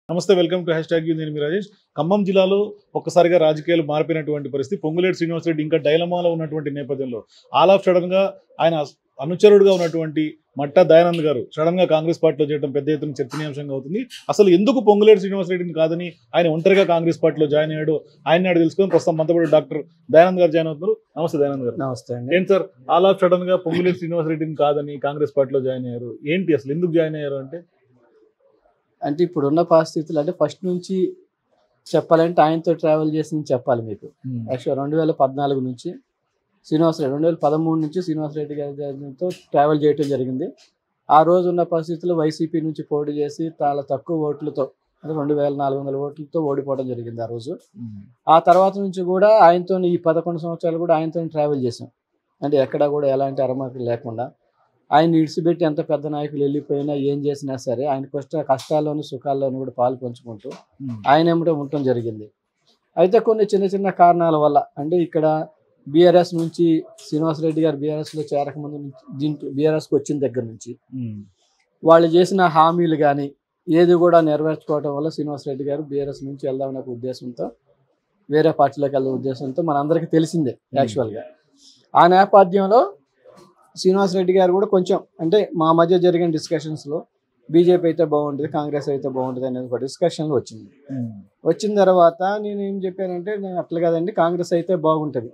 నమస్తే welcome to hash tag నేను మీ రాజేష్ ఖమ్మం జిల్లాలో ఒక్కసారిగా రాజకీయాలు మారిపోయినటువంటి పరిస్థితి పొంగులేటి శ్రీనివాస్ రెడ్డి ఇంకా డైలమాలో ఉన్నటువంటి నేపథ్యంలో ఆల్ ఆఫ్ సడన్ గా ఆయన అనుచరుడుగా ఉన్నటువంటి మట్టా దయానంద్ గారు సడన్ గా కాంగ్రెస్ పార్టీలో చేయడం పెద్ద ఎత్తున చర్చనీయాంశంగా అవుతుంది అసలు ఎందుకు పొంగులేటి శ్రీనివాస్ రెడ్డిని కాదని ఆయన ఒంటరిగా కాంగ్రెస్ పార్టీలో జాయిన్ అయ్యాడు ఆయన నాడు తెలుసుకొని ప్రస్తుతం మనతో పాటు డాక్టర్ దయానంద్ గారు జాయిన్ అవుతున్నారు నమస్తే దయానంద్ గారు నమస్తే అండి ఏంటి సార్ ఆల్ ఆఫ్ సడన్ గా పొంగులేటి శ్రీనివాస్ రెడ్డిని కాదని కాంగ్రెస్ పార్టీలో జాయిన్ అయ్యారు ఏంటి అసలు ఎందుకు జాయిన్ అయ్యారు అంటే అంటే ఇప్పుడున్న పరిస్థితులు అంటే ఫస్ట్ నుంచి చెప్పాలంటే ఆయనతో ట్రావెల్ చేసి చెప్పాలి మీకు యాక్చువల్ రెండు వేల పద్నాలుగు నుంచి శ్రీనివాసరెడ్డి రెండు వేల పదమూడు నుంచి శ్రీనివాసరెడ్డి గారితో ట్రావెల్ చేయడం జరిగింది ఆ రోజు ఉన్న పరిస్థితుల్లో వైసీపీ నుంచి పోటీ చేసి చాలా తక్కువ ఓట్లతో అంటే రెండు వేల నాలుగు వందల ఓట్లతో ఓడిపోవడం జరిగింది ఆ రోజు ఆ తర్వాత నుంచి కూడా ఆయనతో ఈ పదకొండు సంవత్సరాలు కూడా ఆయనతో ట్రావెల్ చేసాం అంటే ఎక్కడ కూడా ఎలాంటి అరమకు లేకుండా ఆయన ఇడిచిపెట్టి ఎంత పెద్ద నాయకులు వెళ్ళిపోయినా ఏం చేసినా సరే ఆయన కష్ట కష్టాల్లోనూ సుఖాల్లోనూ కూడా పాలు పంచుకుంటూ ఆయన ఏమిటో ఉండటం జరిగింది అయితే కొన్ని చిన్న చిన్న కారణాల వల్ల అంటే ఇక్కడ బీఆర్ఎస్ నుంచి శ్రీనివాసరెడ్డి గారు బీఆర్ఎస్లో చేరకముందు నుంచి దీంట్లో బీఆర్ఎస్కి వచ్చిన దగ్గర నుంచి వాళ్ళు చేసిన హామీలు కానీ ఏది కూడా నెరవేర్చుకోవడం వల్ల శ్రీనివాసరెడ్డి గారు బీఆర్ఎస్ నుంచి వెళ్దామనే ఒక ఉద్దేశంతో వేరే పార్టీలోకి వెళ్ళే ఉద్దేశంతో మనందరికీ తెలిసిందే యాక్చువల్గా ఆ నేపథ్యంలో శ్రీనివాసరెడ్డి గారు కూడా కొంచెం అంటే మా మధ్య జరిగిన డిస్కషన్స్లో బీజేపీ అయితే బాగుంటుంది కాంగ్రెస్ అయితే బాగుంటుంది అనేది ఒక డిస్కషన్లో వచ్చింది వచ్చిన తర్వాత నేను ఏం చెప్పానంటే నేను అట్లా కదండి కాంగ్రెస్ అయితే బాగుంటుంది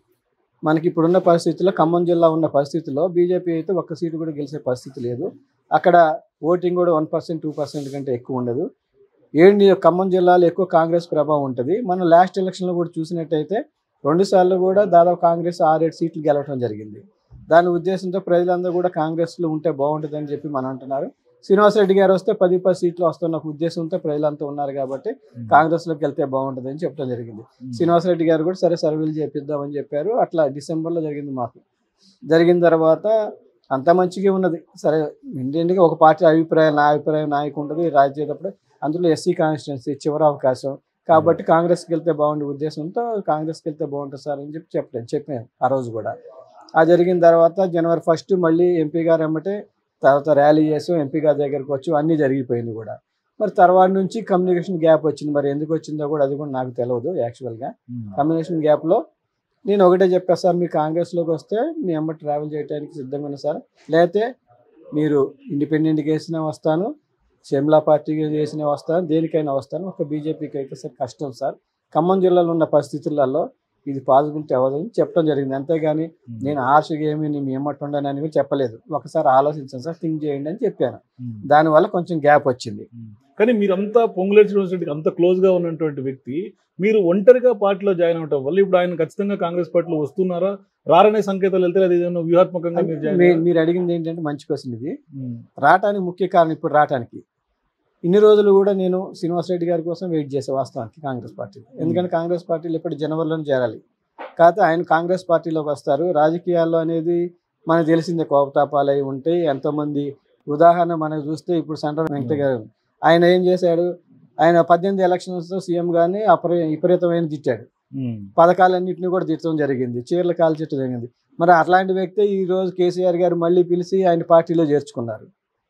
మనకి ఇప్పుడున్న పరిస్థితుల్లో ఖమ్మం జిల్లా ఉన్న పరిస్థితుల్లో బీజేపీ అయితే ఒక్క సీటు కూడా గెలిచే పరిస్థితి లేదు అక్కడ ఓటింగ్ కూడా వన్ పర్సెంట్ టూ పర్సెంట్ కంటే ఎక్కువ ఉండదు ఏంటి ఖమ్మం జిల్లాలో ఎక్కువ కాంగ్రెస్ ప్రభావం ఉంటుంది మనం లాస్ట్ ఎలక్షన్లో కూడా చూసినట్టయితే రెండు సార్లు కూడా దాదాపు కాంగ్రెస్ ఆరేడు సీట్లు గెలవడం జరిగింది దాని ఉద్దేశంతో ప్రజలందరూ కూడా కాంగ్రెస్లో ఉంటే బాగుంటుందని చెప్పి మనం అంటున్నారు శ్రీనివాసరెడ్డి గారు వస్తే పది పది సీట్లు వస్తున్న ఒక ఉద్దేశంతో ప్రజలంతా ఉన్నారు కాబట్టి కాంగ్రెస్లోకి వెళ్తే బాగుంటుందని చెప్పడం జరిగింది శ్రీనివాసరెడ్డి గారు కూడా సరే సర్వేలు చేపిద్దామని చెప్పారు అట్లా డిసెంబర్లో జరిగింది మాకు జరిగిన తర్వాత అంత మంచిగా ఉన్నది సరే ఇండియన్గా ఒక పార్టీ అభిప్రాయం నా అభిప్రాయం నాయకు ఉంటుంది రాజేటప్పుడు అందులో ఎస్సీ కాన్స్టిట్యున్సీ చివరి అవకాశం కాబట్టి కాంగ్రెస్కి వెళ్తే బాగుండే ఉద్దేశంతో కాంగ్రెస్కి వెళ్తే బాగుంటుంది సార్ అని చెప్పి చెప్పలేదు చెప్పాను ఆ రోజు కూడా ఆ జరిగిన తర్వాత జనవరి ఫస్ట్ మళ్ళీ ఎంపీ గారు ఏమంటే తర్వాత ర్యాలీ చేసాం ఎంపీ గారి దగ్గరకు వచ్చి అన్నీ జరిగిపోయింది కూడా మరి తర్వాత నుంచి కమ్యూనికేషన్ గ్యాప్ వచ్చింది మరి ఎందుకు వచ్చిందో కూడా అది కూడా నాకు తెలియదు యాక్చువల్గా కమ్యూనికేషన్ గ్యాప్లో నేను ఒకటే చెప్పా సార్ మీరు కాంగ్రెస్లోకి వస్తే మీ అమ్మ ట్రావెల్ చేయడానికి సిద్ధంగా ఉన్నా సార్ లేకపోతే మీరు ఇండిపెండెంట్గా వేసినా వస్తాను షెమ్లా పార్టీకి చేసినా వస్తాను దేనికైనా వస్తాను ఒక బీజేపీకి అయితే సార్ కష్టం సార్ ఖమ్మం జిల్లాలో ఉన్న పరిస్థితులలో ఇది పాసిబిలిటీ అవ్వదని చెప్పడం జరిగింది అంతేగాని నేను ఆశగా ఏమి నేను మీ ఎమ్మటి ఉండను అని కూడా చెప్పలేదు ఒకసారి ఆలోచించాను సార్ థింక్ చేయండి అని చెప్పాను దానివల్ల కొంచెం గ్యాప్ వచ్చింది కానీ మీరంతా పొంగులేటి శ్రీనివాస్ రెడ్డికి అంత క్లోజ్ గా ఉన్నటువంటి వ్యక్తి మీరు ఒంటరిగా పార్టీలో జాయిన్ అవటం వల్ల ఇప్పుడు ఆయన ఖచ్చితంగా కాంగ్రెస్ పార్టీలో వస్తున్నారా రారనే సంకేతాలు వెళ్తే అది ఏదైనా వ్యూహాత్మకంగా మీరు జాయిన్ మీ- మీరు అడిగింది ఏంటంటే మంచి క్వశ్చన్ ఇది రావటానికి ముఖ్య కారణం ఇప్పుడు రావటానికి ఇన్ని రోజులు కూడా నేను శ్రీనివాసరెడ్డి గారి కోసం వెయిట్ చేసే వాస్తవానికి కాంగ్రెస్ పార్టీలో ఎందుకంటే కాంగ్రెస్ పార్టీలో ఇప్పుడు జనవరిలోనే చేరాలి కాకపోతే ఆయన కాంగ్రెస్ పార్టీలోకి వస్తారు రాజకీయాల్లో అనేది మనకు తెలిసిందే కోపతాపాలు అయి ఉంటాయి ఎంతోమంది ఉదాహరణ మనకు చూస్తే ఇప్పుడు సెంట్రల్ వెంకట గారు ఆయన ఏం చేశాడు ఆయన పద్దెనిమిది ఎలక్షన్స్లో సీఎం గారిని అపరి విపరీతమైన తిట్టాడు పథకాలన్నింటినీ కూడా తిట్టడం జరిగింది చీరలు కాల్చడం జరిగింది మరి అట్లాంటి వ్యక్తి ఈ రోజు కేసీఆర్ గారు మళ్ళీ పిలిచి ఆయన పార్టీలో చేర్చుకున్నారు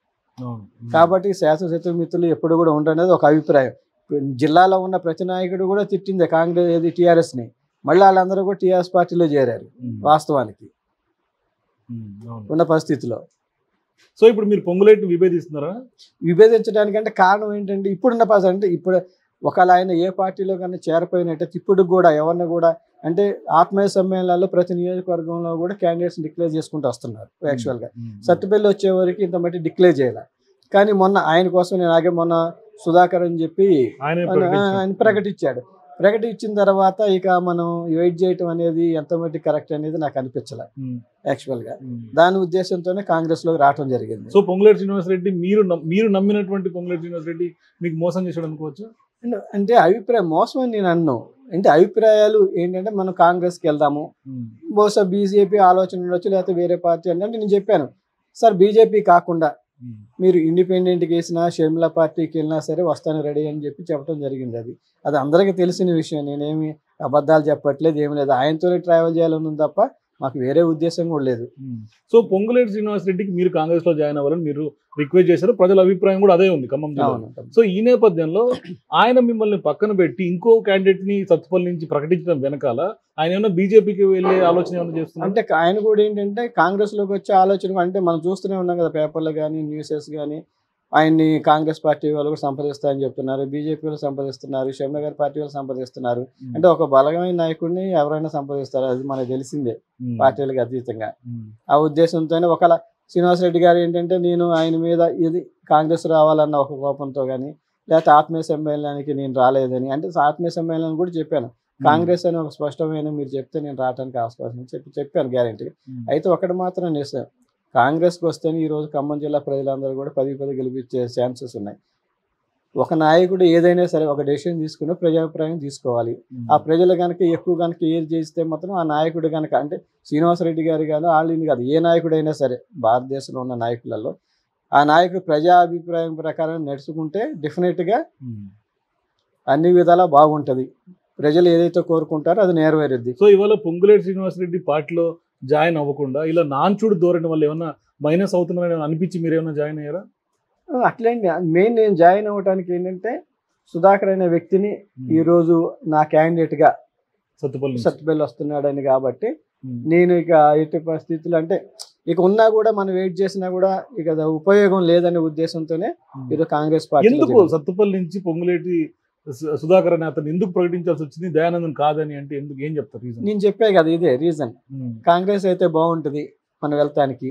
కాబట్టి శాసనసభ్యుల మిత్రులు ఎప్పుడు కూడా ఉండనేది ఒక అభిప్రాయం జిల్లాలో ఉన్న ప్రతి నాయకుడు కూడా తిట్టింది కాంగ్రెస్ ఏది టీఆర్ఎస్ ని మళ్ళీ వాళ్ళందరూ కూడా టీఆర్ఎస్ పార్టీలో చేరారు వాస్తవానికి ఉన్న పరిస్థితిలో సో ఇప్పుడు మీరు పొంగులేటిని విభేదిస్తున్నారా విభేదించడానికంటే కారణం ఏంటంటే ఇప్పుడున్న పరిస్థితి అంటే ఇప్పుడు ఒకవేళ ఆయన ఏ పార్టీలో కన్నా చేరిపోయినట్టయితే ఇప్పుడు కూడా ఎవరిని కూడా అంటే ఆత్మీయ సమ్మేళనాల్లో ప్రతి నియోజకవర్గంలో కూడా క్యాండిడేట్స్ డిక్లేర్ చేసుకుంటూ వస్తున్నారు యాక్చువల్గా సత్తుపల్లి వచ్చే వరకు ఇంత మట్టి డిక్లేర్ చేయాలి కానీ మొన్న ఆయన కోసం నేను ఆగే మొన్న సుధాకర్ అని చెప్పి ఆయన ఆయన ఆయన ప్రకటించాడు ప్రకటించిన తర్వాత ఇక మనం వెయిట్ చేయటం అనేది ఎంత మట్టి కరెక్ట్ అనేది నాకు అనిపించలే యాక్చువల్గా దాని ఉద్దేశంతోనే కాంగ్రెస్ లోకి రావటం జరిగింది సో పొంగులేటి శ్రీనివాస్ రెడ్డి మీరు నమ్- మీరు నమ్మినటువంటి పొంగులేటి శ్రీనివాస్ రెడ్డి మీకు మోసం చేశాడు అనుకోవచ్చు అంటే అభిప్రాయం మోసం అని నేను అన్ను అంటే అభిప్రాయాలు ఏంటంటే మనం కాంగ్రెస్కి వెళ్దాము బహుశా బీజేపీ ఆలోచన ఉండొచ్చు లేకపోతే వేరే పార్టీ అంటే నేను చెప్పాను సార్ బీజేపీ కాకుండా మీరు ఇండిపెండెంట్కి వేసినా షర్మిలా పార్టీకి వెళ్ళినా సరే వస్తాను రెడీ అని చెప్పి చెప్పడం జరిగింది అది అది అందరికీ తెలిసిన విషయం నేనేమి అబద్ధాలు చెప్పట్లేదు ఏమి లేదు ఆయనతోనే ట్రావెల్ చేయాలని ఉంది తప్ప మాకు వేరే ఉద్దేశం కూడా లేదు సో పొంగులేటి శ్రీనివాస్ రెడ్డికి మీరు కాంగ్రెస్ లో జాయిన్ అవ్వాలని మీరు రిక్వెస్ట్ చేశారు ప్రజల అభిప్రాయం కూడా అదే ఉంది ఖమ్మం జిల్లాలో అవును సో ఈ నేపథ్యంలో ఆయన మిమ్మల్ని పక్కన పెట్టి ఇంకో క్యాండిడేట్ ని సత్తుపల్లి నుంచి ప్రకటించడం వెనకాల ఆయన ఏమైనా బీజేపీకి వెళ్ళే ఆలోచన ఏమైనా చేస్తున్నారు అంటే ఆయన కూడా ఏంటంటే కాంగ్రెస్ లోకి వచ్చే ఆలోచన అంటే మనం చూస్తూనే ఉన్నాం కదా పేపర్లో కానీ న్యూసెస్ కానీ ఆయన్ని కాంగ్రెస్ పార్టీ వాళ్ళు కూడా సంప్రదిస్తారని చెప్తున్నారు బీజేపీ వాళ్ళు సంప్రదిస్తున్నారు షర్మిల గారి పార్టీ వాళ్ళు సంప్రదిస్తున్నారు అంటే ఒక బలమైన నాయకుడిని ఎవరైనా సంప్రదిస్తారు అది మనకు తెలిసిందే పార్టీలకు అతీతంగా ఆ ఉద్దేశంతోనే ఒకవేళ శ్రీనివాసరెడ్డి గారు ఏంటంటే నేను ఆయన మీద ఇది కాంగ్రెస్ రావాలన్న ఒక కోపంతో కానీ లేకపోతే ఆత్మీయ సమ్మేళనానికి నేను రాలేదని అంటే ఆత్మీయ సమ్మేళనం కూడా చెప్పాను కాంగ్రెస్ అని ఒక స్పష్టమైన మీరు చెప్తే నేను రావడానికి అవకాశం ఉంది చెప్పి చెప్పాను గ్యారంటీ అయితే ఒకటి మాత్రం నిజం కాంగ్రెస్కి వస్తేనే ఈరోజు ఖమ్మం జిల్లా ప్రజలందరూ కూడా పది పది గెలిపించే ఛాన్సెస్ ఉన్నాయి ఒక నాయకుడు ఏదైనా సరే ఒక డెసిషన్ తీసుకుని ప్రజాభిప్రాయం తీసుకోవాలి ఆ ప్రజలు కనుక ఎక్కువ కనుక ఏది చేస్తే మాత్రం ఆ నాయకుడు కనుక అంటే శ్రీనివాసరెడ్డి గారు కాదు వాళ్ళని కాదు ఏ నాయకుడైనా సరే భారతదేశంలో ఉన్న నాయకులలో ఆ నాయకుడు ప్రజా అభిప్రాయం ప్రకారం నడుచుకుంటే డెఫినెట్గా అన్ని విధాలా బాగుంటుంది ప్రజలు ఏదైతే కోరుకుంటారో అది నెరవేరుద్ది సో ఇవాళ పొంగులేటి శ్రీనివాస్ రెడ్డి పార్టీలో జాయిన్ అవ్వకుండా ఇలా నాన్చుడు ధోరణి వల్ల ఏమన్నా మైనస్ అవుతున్నారని అనిపించి మీరు ఏమైనా జాయిన్ అయ్యారా అట్లేండి మెయిన్ నేను జాయిన్ అవ్వడానికి ఏంటంటే సుధాకర్ అనే వ్యక్తిని ఈరోజు నా క్యాండిడేట్గా సత్తుపల్లి నుంచి. సత్తుపల్లి వస్తున్నాడని కాబట్టి ఉమ్. నేను ఇక ఎట్టి పరిస్థితులు అంటే ఇక ఉన్నా కూడా మనం వెయిట్ చేసినా కూడా ఇక అది ఉపయోగం లేదనే ఉద్దేశంతోనే ఇది కాంగ్రెస్ పార్టీ ఎందుకు సత్తుపల్లి నుంచి పొంగులేటి సు- సుధాకర్ అనే అతను ఎందుకు ప్రకటించాల్సి వచ్చింది దయానందన్ కాదని అంటే ఎందుకు ఏం చెప్తారు రీజన్ నేను చెప్పే కదా ఇదే రీజన్ కాంగ్రెస్ అయితే బాగుంటది మనం వెళ్తానికి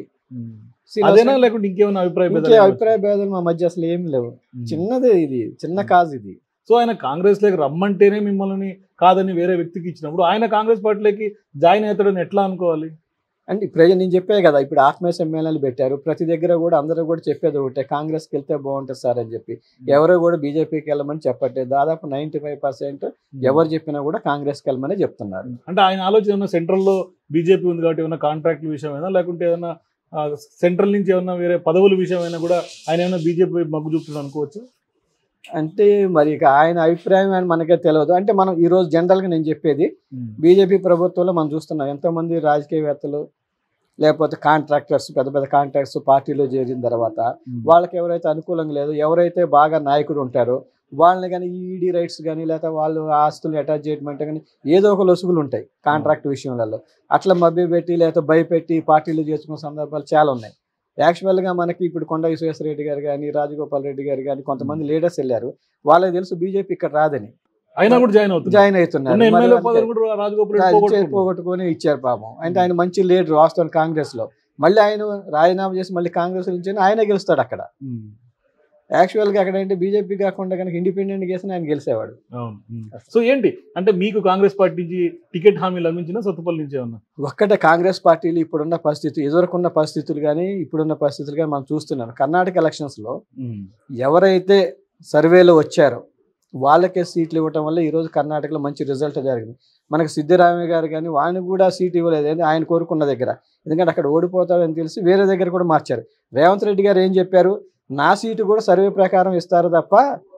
అదేనా లేకుంటే ఇంకేమైనా అభిప్రాయ ఇంకే భేదాలు అభిప్రాయ భేదాలు మా మధ్య అసలు ఏం లేవు ఉమ్. చిన్నదే ఇది చిన్న కాజ్ ఇది సో ఆయన కాంగ్రెస్ లోకి రమ్మంటేనే మిమ్మల్ని కాదని వేరే వ్యక్తికి ఇచ్చినప్పుడు ఆయన కాంగ్రెస్ పార్టీలోకి జాయిన్ అవుతాడని ఎట్లా అనుకోవాలి అంటే ప్రజలు నేను చెప్పే కదా ఇప్పుడు ఆత్మీయ సమ్మేళనాలు పెట్టారు ప్రతి దగ్గర కూడా అందరూ కూడా చెప్పేది ఒకటే కాంగ్రెస్కి వెళ్తే బాగుంటుంది సార్ అని చెప్పి ఎవరు కూడా బీజేపీకి వెళ్ళమని చెప్పట్లేదు దాదాపు నైంటీ ఫైవ్ పర్సెంట్ ఎవరు చెప్పినా కూడా కాంగ్రెస్కి వెళ్ళమని చెప్తున్నారు అంటే ఆయన ఆలోచన ఏమన్నా సెంట్రల్ లో బీజేపీ ఉంది కాబట్టి ఏమైనా కాంట్రాక్ట్ విషయమైనా లేకుంటే ఏమన్నా సెంట్రల్ నుంచి ఏమన్నా వేరే పదవుల విషయమైనా కూడా ఆయన ఏమైనా బీజేపీ మగ్గు చూపుతుంది అనుకోవచ్చు అంటే మరి ఇక ఆయన అభిప్రాయం అని మనకే తెలియదు అంటే మనం ఈ రోజు జనరల్గా నేను చెప్పేది బీజేపీ ప్రభుత్వంలో మనం చూస్తున్నాం ఎంతోమంది రాజకీయవేత్తలు లేకపోతే కాంట్రాక్టర్స్ పెద్ద పెద్ద కాంట్రాక్టర్స్ పార్టీలో చేరిన తర్వాత వాళ్ళకి ఎవరైతే అనుకూలంగా లేదు ఎవరైతే బాగా నాయకుడు ఉంటారో వాళ్ళని కానీ ఈడీ రైట్స్ కానీ లేకపోతే వాళ్ళు ఆస్తులు అటాచ్ చేయడం అంటే కానీ ఏదో ఒక లొసుగులు ఉంటాయి కాంట్రాక్ట్ విషయంలో అట్లా మభ్య పెట్టి లేకపోతే భయపెట్టి పార్టీలు చేసుకున్న సందర్భాలు చాలా ఉన్నాయి యాక్చువల్గా మనకి ఇప్పుడు కొండ విశ్వేశ్వరరెడ్డి గారు కానీ రాజగోపాల్ రెడ్డి గారు కానీ కొంతమంది లీడర్స్ వెళ్ళారు వాళ్ళకి తెలుసు బీజేపీ ఇక్కడ రాదని అయినా కూడా జాయిన్ అవుతుంది జాయిన్ అవుతున్నారు ఉన్న మరి ఎమ్మెల్యే అందుకే- పదవి కూడా రాజగోపాల్ రెడ్డి రాజకీయ పోగొట్టుకున్నాడు. పోగొట్టుకొని ఇచ్చారు పాపం అంటే ఆయన మంచి లీడర్ వాస్తవం కాంగ్రెస్ లో మళ్ళీ ఆయన రాజీనామా చేసి మళ్ళీ కాంగ్రెస్ నుంచి ఆయన గెలుస్తాడు అక్కడ ఉమ్. యాక్చువల్ గా అక్కడ ఏంటి బీజేపీ కాకుండా కనుక ఇండిపెండెంట్ చేసిన ఆయన గెలిచేవాడు అవును ఉమ్. సో ఏంటి అంటే మీకు కాంగ్రెస్ పార్టీ నుంచి టికెట్ హామీ లభించిన సత్తుపల్లి నుంచి ఏమన్నా ఒక్కటే కాంగ్రెస్ పార్టీలు ఇప్పుడున్న పరిస్థితి ఎదుర్కొన్న పరిస్థితులు కానీ ఇప్పుడున్న పరిస్థితులు కానీ మనం చూస్తున్నాం కర్ణాటక ఎలక్షన్స్ లో ఉమ్. ఎవరైతే సర్వేలో వచ్చారో వాళ్ళకే సీట్లు ఇవ్వటం వల్ల ఈరోజు కర్ణాటకలో మంచి రిజల్ట్ జరిగింది మనకు సిద్ధరామయ్య గారు కానీ వాళ్ళని కూడా సీట్ ఇవ్వలేదు ఏంది ఆయన కోరుకున్న దగ్గర ఎందుకంటే అక్కడ ఓడిపోతాడని తెలిసి వేరే దగ్గర కూడా మార్చారు రేవంత్ రెడ్డి గారు ఏం చెప్పారు నా సీటు కూడా సర్వే ప్రకారం ఇస్తారు తప్ప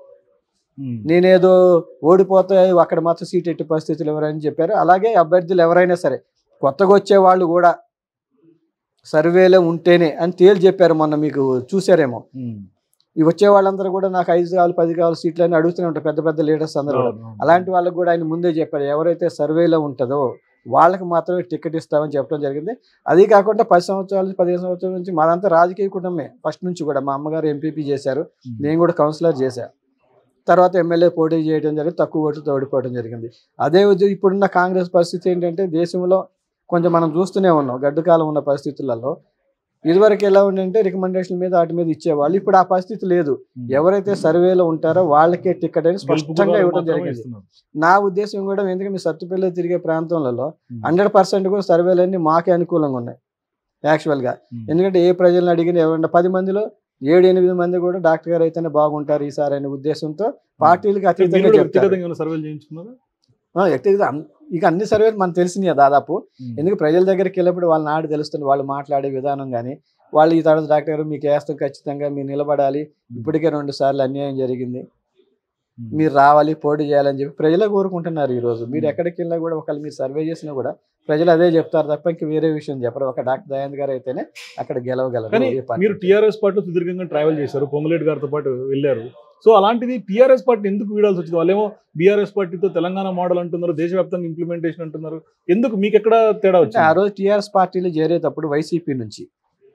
ఉమ్. నేనేదో ఓడిపోతే అక్కడ మాత్రం సీట్ ఎట్టి పరిస్థితులు ఎవరని చెప్పారు అలాగే అభ్యర్థులు ఎవరైనా సరే కొత్తగా వచ్చే వాళ్ళు కూడా సర్వేలో ఉంటేనే అని తేలి చెప్పారు మొన్న మీకు చూసారేమో ఉమ్. ఈ వచ్చే వాళ్ళందరూ కూడా నాకు ఐదు కావాలి పది కావాలి సీట్లు అని అడుగుతూనే ఉంటారు పెద్ద పెద్ద లీడర్స్ అందరూ కూడా. అవును, అవును. అలాంటి వాళ్ళకి కూడా ఆయన ముందే చెప్పారు ఎవరైతే సర్వేలో ఉంటుందో వాళ్ళకి మాత్రమే టికెట్ ఇస్తామని చెప్పడం జరిగింది అది కాకుండా పది సంవత్సరాల నుంచి పదిహేను సంవత్సరాల నుంచి మాదంతా రాజకీయ కుటుంబమే ఫస్ట్ నుంచి కూడా మా అమ్మగారు ఎంపీపీ చేశారు ఉమ్. నేను కూడా కౌన్సిలర్ చేశాను తర్వాత ఎమ్మెల్యే పోటీ చేయడం జరిగింది తక్కువ ఓటుతో ఓడిపోవడం జరిగింది అదే ఉద్య- ఇప్పుడున్న కాంగ్రెస్ పరిస్థితి ఏంటంటే దేశంలో కొంచెం మనం చూస్తూనే ఉన్నాం గడ్డు కాలం ఉన్న పరిస్థితులలో ఇదివరకు ఎలా ఉండంటే రికమెండేషన్ మీద వాటి మీద ఇచ్చేవాళ్ళు ఇప్పుడు ఆ పరిస్థితి లేదు ఉమ్. ఎవరైతే సర్వేలో ఉంటారో వాళ్ళకే టికెట్ అని గెలుపు స్పష్టంగా గుర్రాలు ఇవ్వడం మాత్రమే జరిగింది ఇస్తున్నారు. నా ఉద్దేశం కూడా ఎందుకంటే మీ సత్తుపల్లి తిరిగే ప్రాంతంలో ఉమ్. హండ్రెడ్ పర్సెంట్ కూడా సర్వేలన్నీ మాకే అనుకూలంగా ఉన్నాయి యాక్చువల్గా ఉమ్. ఎందుకంటే ఏ ప్రజలను అడిగిన ఎవరైనా పది మందిలో ఏడు ఎనిమిది మంది కూడా డాక్టర్ గారు అయితేనే బాగుంటారు ఈసారి అనే ఉద్దేశంతో పార్టీలకు మీరు అతీతంగా కూడా చెప్తారు వ్యక్తిగతంగా ఏమైనా సర్వేలు చేయించుకున్నారా ఆ, వ్యక్తిగత అన్- ఇక అన్ని సర్వేలు మనకు తెలిసినాయి దాదాపు ఉమ్. ఎందుకు ప్రజల దగ్గరికి వెళ్ళినప్పుడు వాళ్ళ నాడు తెలుస్తుంది వాళ్ళు మాట్లాడే విధానం కానీ వాళ్ళు ఈ తర్వాత డాక్టర్ గారు మీకు వేస్తాం ఖచ్చితంగా మీరు నిలబడాలి ఇప్పటికే రెండు సార్లు అన్యాయం జరిగింది ఉమ్. మీరు రావాలి పోటీ చేయాలని చెప్పి ప్రజలే కోరుకుంటున్నారు ఈ రోజు మీరు ఎక్కడికి వెళ్ళినా కూడా ఒకవేళ మీరు సర్వే చేసినా కూడా ప్రజలు అదే చెప్తారు తప్ప ఇంక వేరే విషయం చెప్పరు ఒక డాక్టర్ దయానంద్ గారు అయితేనే అక్కడ గెలవగలరు కానీ ఏ పార్టీ మీరు టీఆర్ఎస్ పార్టీలో సుదీర్ఘంగా ట్రావెల్ చేశారు పొంగులేటి గారితో పాటు వెళ్ళారు సో అలాంటిది టీఆర్ఎస్ పార్టీ ఎందుకు వీడాల్సి వచ్చింది వాళ్ళేమో బీఆర్ఎస్ పార్టీతో తెలంగాణ మోడల్ అంటున్నారు దేశవ్యాప్తంగా ఇంప్లిమెంటేషన్ అంటున్నారు ఎందుకు మీకు ఎక్కడ తేడా అంటే ఆ వచ్చింది రోజు టీఆర్ఎస్ పార్టీలో చేరేటప్పుడు వైసీపీ నుంచి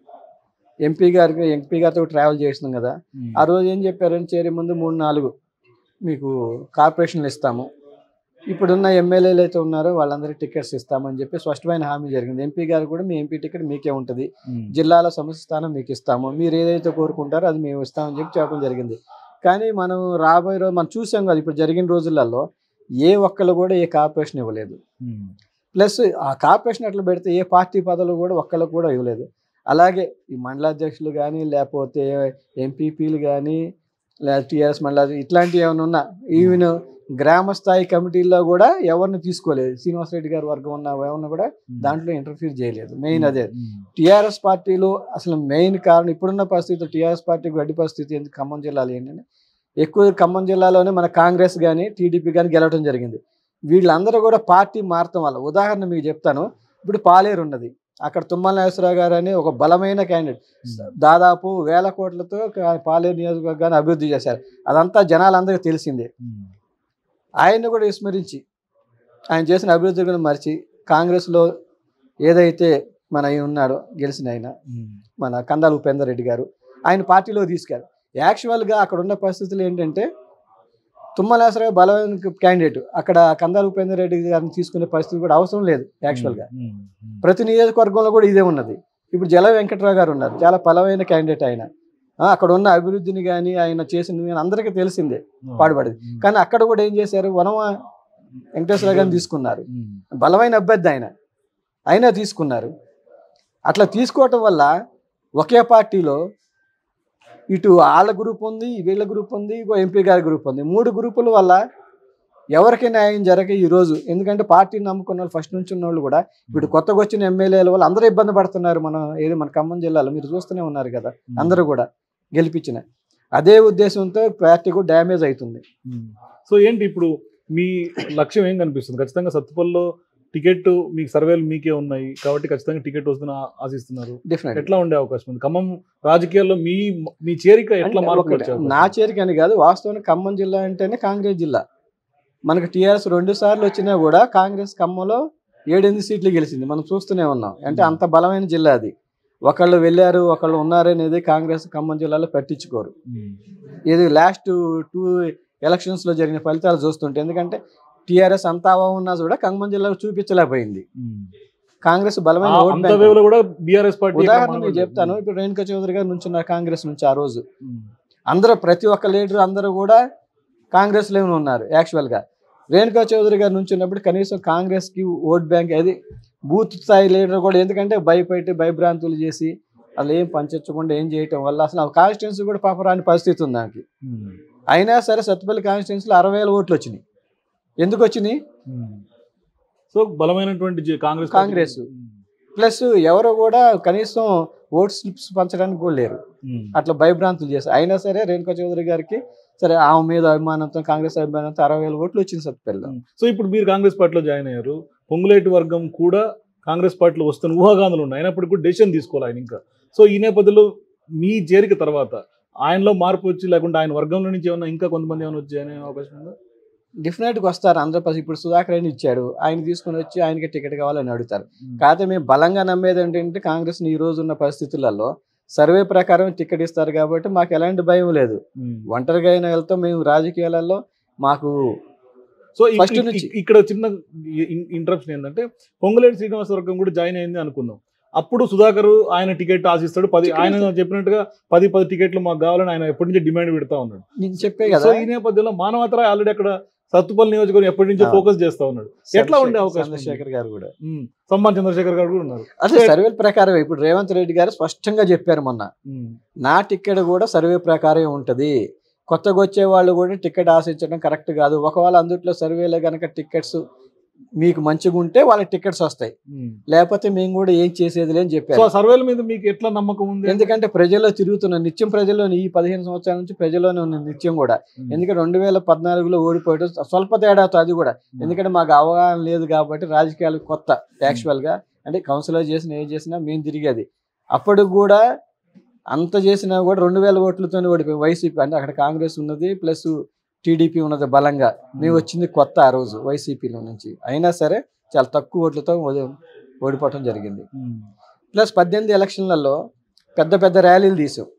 ఎంపీ గారికి ఎంపీ గారితో ట్రావెల్ చేసినాం కదా ఉమ్. ఆ రోజు ఏం చెప్పారని చేరే ముందు మూడు నాలుగు మీకు కార్పొరేషన్లు ఇస్తాము ఇప్పుడున్న ఎమ్మెల్యేలు అయితే ఉన్నారో వాళ్ళందరికీ టికెట్స్ ఇస్తామని చెప్పి స్పష్టమైన హామీ జరిగింది ఎంపీ గారు కూడా మీ ఎంపీ టికెట్ మీకే ఉంటుంది ఉమ్. జిల్లాల సమస్య స్థానం మీకు ఇస్తాము మీరు ఏదైతే కోరుకుంటారో అది మేము ఇస్తామని చెప్పి చెప్పడం జరిగింది కానీ మనం రాబోయే రోజు మనం చూసాం కదా ఇప్పుడు జరిగిన రోజులలో ఏ ఒక్కళ్ళు కూడా ఏ కార్పొరేషన్ ఇవ్వలేదు ఉమ్. ప్లస్ ఆ కార్పొరేషన్ అట్లా పెడితే ఏ పార్టీ పదవులు కూడా ఒక్కళ్ళకు కూడా ఇవ్వలేదు అలాగే ఈ మండలాధ్యక్షులు కానీ లేకపోతే ఎంపీపీలు కానీ లేదా టీఆర్ఎస్ మండల ఇట్లాంటివి ఏమైనా ఉన్నా ఈవెన్ గ్రామ స్థాయి కమిటీల్లో కూడా ఎవరిని తీసుకోలేదు శ్రీనివాసరెడ్డి గారి వర్గం ఉన్న ఎవరిని కూడా దాంట్లో ఇంటర్ఫీర్ చేయలేదు మెయిన్ అదే ఉమ్. టీఆర్ఎస్ పార్టీలో అసలు మెయిన్ కారణం ఇప్పుడున్న పరిస్థితి టీఆర్ఎస్ పార్టీకి గడ్డి పరిస్థితి ఎందుకు ఖమ్మం జిల్లాలో ఏంటంటే ఎక్కువ ఖమ్మం జిల్లాలోనే మన కాంగ్రెస్ కానీ టీడీపీ కానీ గెలవడం జరిగింది వీళ్ళందరూ కూడా పార్టీ మారటం వల్ల ఉదాహరణ మీకు చెప్తాను ఇప్పుడు పాలేరు ఉన్నది అక్కడ తుమ్మల నాగేశ్వరరావు గారు అని ఒక బలమైన క్యాండిడేట్ దాదాపు వేల కోట్లతో కా- పాలేరు నియోజకవర్గాన్ని అభివృద్ధి చేశారు అదంతా జనాలందరికీ తెలిసిందే ఉమ్. ఆయన్ని కూడా విస్మరించి ఆయన చేసిన అభివృద్ధి కూడా మరిచి కాంగ్రెస్లో ఏదైతే మన ఆయన ఉన్నాడో గెలిచిన ఆయన ఉమ్. మన కందాల ఉపేందర్ రెడ్డి గారు ఆయన పార్టీలో తీసుకెళ్ళారు యాక్చువల్గా అక్కడ ఉన్న పరిస్థితులు ఏంటంటే తుమ్మలేశ్వరరావు బలమైన క్యాండిడేట్ అక్కడ కందాల ఉపేందర్ రెడ్డి గారిని తీసుకునే పరిస్థితి కూడా అవసరం లేదు యాక్చువల్గా ఉమ్. ఉమ్. ప్రతి నియోజకవర్గంలో కూడా ఇదే ఉన్నది ఇప్పుడు జల వెంకట్రావు గారు ఉన్నారు చాలా బలమైన క్యాండిడేట్ ఆయన ఆ, అక్కడ ఉన్న అభివృద్ధిని కానీ ఆయన చేసింది కానీ అందరికీ తెలిసిందే పాడుపడేది ఉమ్. కానీ అక్కడ కూడా ఏం చేశారు వనమ వెంకటేశ్వర గారిని తీసుకున్నారు ఉమ్. బలమైన అభ్యర్థి ఆయన అయినా తీసుకున్నారు అట్లా తీసుకోవటం వల్ల ఒకే పార్టీలో ఇటు వాళ్ళ గ్రూప్ ఉంది వీళ్ళ గ్రూప్ ఉంది ఇంకో ఎంపీ గారి గ్రూప్ ఉంది మూడు గ్రూపుల వల్ల ఎవరికి న్యాయం జరగ ఈ రోజు ఎందుకంటే పార్టీని నమ్ముకున్న వాళ్ళు ఫస్ట్ నుంచి ఉన్న వాళ్ళు కూడా ఇప్పుడు కొత్తగా వచ్చిన ఎమ్మెల్యేల వల్ల అందరూ ఇబ్బంది పడుతున్నారు మన ఏది మన ఖమ్మం జిల్లాలో మీరు చూస్తూనే ఉన్నారు కదా అందరూ కూడా గెలిపించిన అదే ఉద్దేశంతో పార్టీ కూడా డ్యామేజ్ అవుతుంది ఉమ్. సో ఏంటి ఇప్పుడు మీ లక్ష్యం ఏం కనిపిస్తుంది ఖచ్చితంగా సత్తుపల్లిలో టికెట్ మీకు సర్వేలు మీకే ఉన్నాయి కాబట్టి ఖచ్చితంగా టికెట్ వస్తుందని ఆ- ఆశిస్తున్నారు డెఫినెట్ ఎట్లా ఉండే అవకాశం ఉంది ఖమ్మం రాజకీయాల్లో మీ మీ చేరిక ఎట్లా అంటే మార్పు ఒకటి, వచ్చే అవకాశం నా ఉంది? చేరిక అని కాదు వాస్తవానికి ఖమ్మం జిల్లా అంటేనే కాంగ్రెస్ జిల్లా మనకు టీఆర్ఎస్ రెండు సార్లు వచ్చినా కూడా కాంగ్రెస్ ఖమ్మంలో ఏడెనిమిది సీట్లు గెలిచింది మనం చూస్తూనే ఉన్నాం అంటే అంత బలమైన జిల్లా అది ఒకళ్ళు వెళ్ళారు ఒకళ్ళు ఉన్నారు అనేది కాంగ్రెస్ ఖమ్మం జిల్లాలో పట్టించుకోరు ఉమ్. ఇది లాస్ట్ టూ ఎలక్షన్స్లో జరిగిన ఫలితాలు చూస్తుంటే ఎందుకంటే టీఆర్ఎస్ అంతా ఉన్నా కూడా ఖమ్మం జిల్లాలో చూపించలేకపోయింది ఉమ్. కాంగ్రెస్ బలమైన ఆ ఓట్ అంత బ్యాంక్ వేవ్లో కూడా బీఆర్ఎస్ పార్టీ ఎక్కడ ఉదాహరణ మీకు మానవలేదు. చెప్తాను ఇప్పుడు రేణుకా చౌదరి గారు నుంచున్నారు కాంగ్రెస్ నుంచి ఆ రోజు ఉమ్. అందరూ ప్రతి ఒక్క లీడర్ అందరూ కూడా కాంగ్రెస్లో ఉన్నారు యాక్చువల్గా రేణుకా చౌదరి గారు నుంచి ఉన్నప్పుడు కనీసం కాంగ్రెస్కి ఓట్ బ్యాంక్ అది బూత్ స్థాయి లీడర్ కూడా ఎందుకంటే భయపెట్టి భయభ్రాంతులు చేసి అసలు ఏం పంచకుండా ఏం చేయటం వల్ల అసలు ఆ కాన్స్టిట్యున్సీ కూడా పాప రాని పరిస్థితి ఉంది నాకు ఉమ్. అయినా సరే సత్తుపల్లి కాన్స్టిట్యున్సీలో అరవై వేల ఓట్లు వచ్చినాయి ఎందుకు వచ్చినాయి ఉమ్. సో బలమైనటువంటి జే- Congress Congress. Party- um. Plus ఎవరు కూడా కనీసం ఓట్ స్లిప్స్ పంచడానికి కూడా లేరు ఉమ్. అట్లా భయభ్రాంతులు చేశారు అయినా సరే రేణుకా చౌదరి గారికి సరే ఆమె మీద అభిమానంతో కాంగ్రెస్ అభిమానంతో అరవై వేల ఓట్లు వచ్చింది సత్తుపల్లిలో సో ఇప్పుడు మీరు కాంగ్రెస్ పార్టీలో జాయిన్ అయ్యారు పొంగులేటి వర్గం కూడా కాంగ్రెస్ పార్టీలో వస్తున్న ఊహాగానాలు ఉన్నాయి అయినప్పటికీ కూడా డెసిషన్ తీసుకోవాలి ఆయన ఇంకా సో ఈ నేపథ్యంలో మీ చేరిక తర్వాత ఆయనలో మార్పు వచ్చి లేకుంటే ఆయన వర్గంలో నుంచి ఏమన్నా ఇంకా కొంతమంది ఏమైనా వచ్చి జాయిన్ అయ్యే అవకాశం ఉందా డెఫినెట్గా వస్తారు ఆంధ్రప్రదేశ్ ఇప్పుడు సుధాకర్ అని ఇచ్చాడు ఆయన తీసుకొని వచ్చి ఆయనకి టికెట్ కావాలని అడుగుతారు కాకపోతే మేము బలంగా నమ్మేది ఏంటంటే కాంగ్రెస్ని ఈ రోజు ఉన్న పరిస్థితులలో సర్వే ప్రకారం టికెట్ ఇస్తారు కాబట్టి మాకు ఎలాంటి భయం లేదు ఉమ్. ఒంటరిగా అయినా వెళ్తాం మేము రాజకీయాలలో మాకు సో ఇక్- First ఇక్- నుంచి. ఇక్- ఇక్కడ చిన్న ఇంటరప్షన్ ఏంటంటే పొంగులేటి శ్రీనివాస వర్గం కూడా జాయిన్ అయింది అనుకుందాం అప్పుడు సుధాకర్ ఆయన టికెట్ ఆశిస్తాడు పది Ticket ఆయన చెప్పినట్టుగా పది పది టికెట్లు మాకు కావాలని ఆయన ఎప్పటి నుంచి డిమాండ్ పెడతా ఉన్నాడు నేను చెప్పే సో కదా ఈ నేపథ్యంలో మానవతరాయ్ ఆల్రెడీ అక్కడ సత్తుపల్లి నియోజకవర్గం ఎప్పటి నుంచో ఆ. ఫోకస్ చేస్తా ఉన్నాడు ఎట్లా ఉండే అవకాశం ఉంది? చంద్రశేఖర్ గారు కూడా ఉమ్. సమ్మాన్ చంద్రశేఖర్ గారు కూడా ఉన్నారు అదే సర్వేల ప్రకారం ఇప్పుడు రేవంత్ రెడ్డి గారు స్పష్టంగా చెప్పారు మొన్న ఉమ్. నా టికెట్ కూడా సర్వే ప్రకారం ఉంటుంది కొత్తగా వచ్చే వాళ్ళు కూడా టికెట్ ఆశించడం కరెక్ట్ కాదు ఒకవేళ అందుట్లో సర్వేలో కనుక టికెట్స్ మీకు మంచిగా ఉంటే వాళ్ళకి టికెట్స్ వస్తాయి ఉమ్. లేకపోతే మేము కూడా ఏం చేసేది లేని సో చెప్పారు ఆ సర్వేల మీద మీకు ఎట్లా నమ్మకం ఉంది ఎందుకంటే ప్రజల్లో తిరుగుతున్న నిత్యం ప్రజల్లో ఈ పదిహేను సంవత్సరాల నుంచి ప్రజల్లోనే ఉన్న నిత్యం కూడా ఉమ్. ఎందుకంటే రెండు వేల పద్నాలుగులో ఓడిపోయడం స్వల్ప తేడాతో అది కూడా ఎందుకంటే మాకు అవగాహన లేదు కాబట్టి రాజకీయాలు కొత్త యాక్చువల్ గా అంటే కౌన్సిలర్ చేసిన ఏం చేసినా మేము తిరిగేది అప్పుడు కూడా అంత చేసినా కూడా రెండు వేల ఓట్లతోనే ఓడిపోయి వైసీపీ అంటే అక్కడ కాంగ్రెస్ ఉన్నది ప్లస్ టీడీపీ ఉన్నది బలంగా మేము వచ్చింది కొత్త ఆ రోజు వైసీపీలో నుంచి అయినా సరే చాలా తక్కువ ఓట్లతో ఓడి- ఓడిపోవటం జరిగింది ఉమ్. ప్లస్ పద్దెనిమిది ఎలక్షన్లలో పెద్ద పెద్ద ర్యాలీలు తీసాం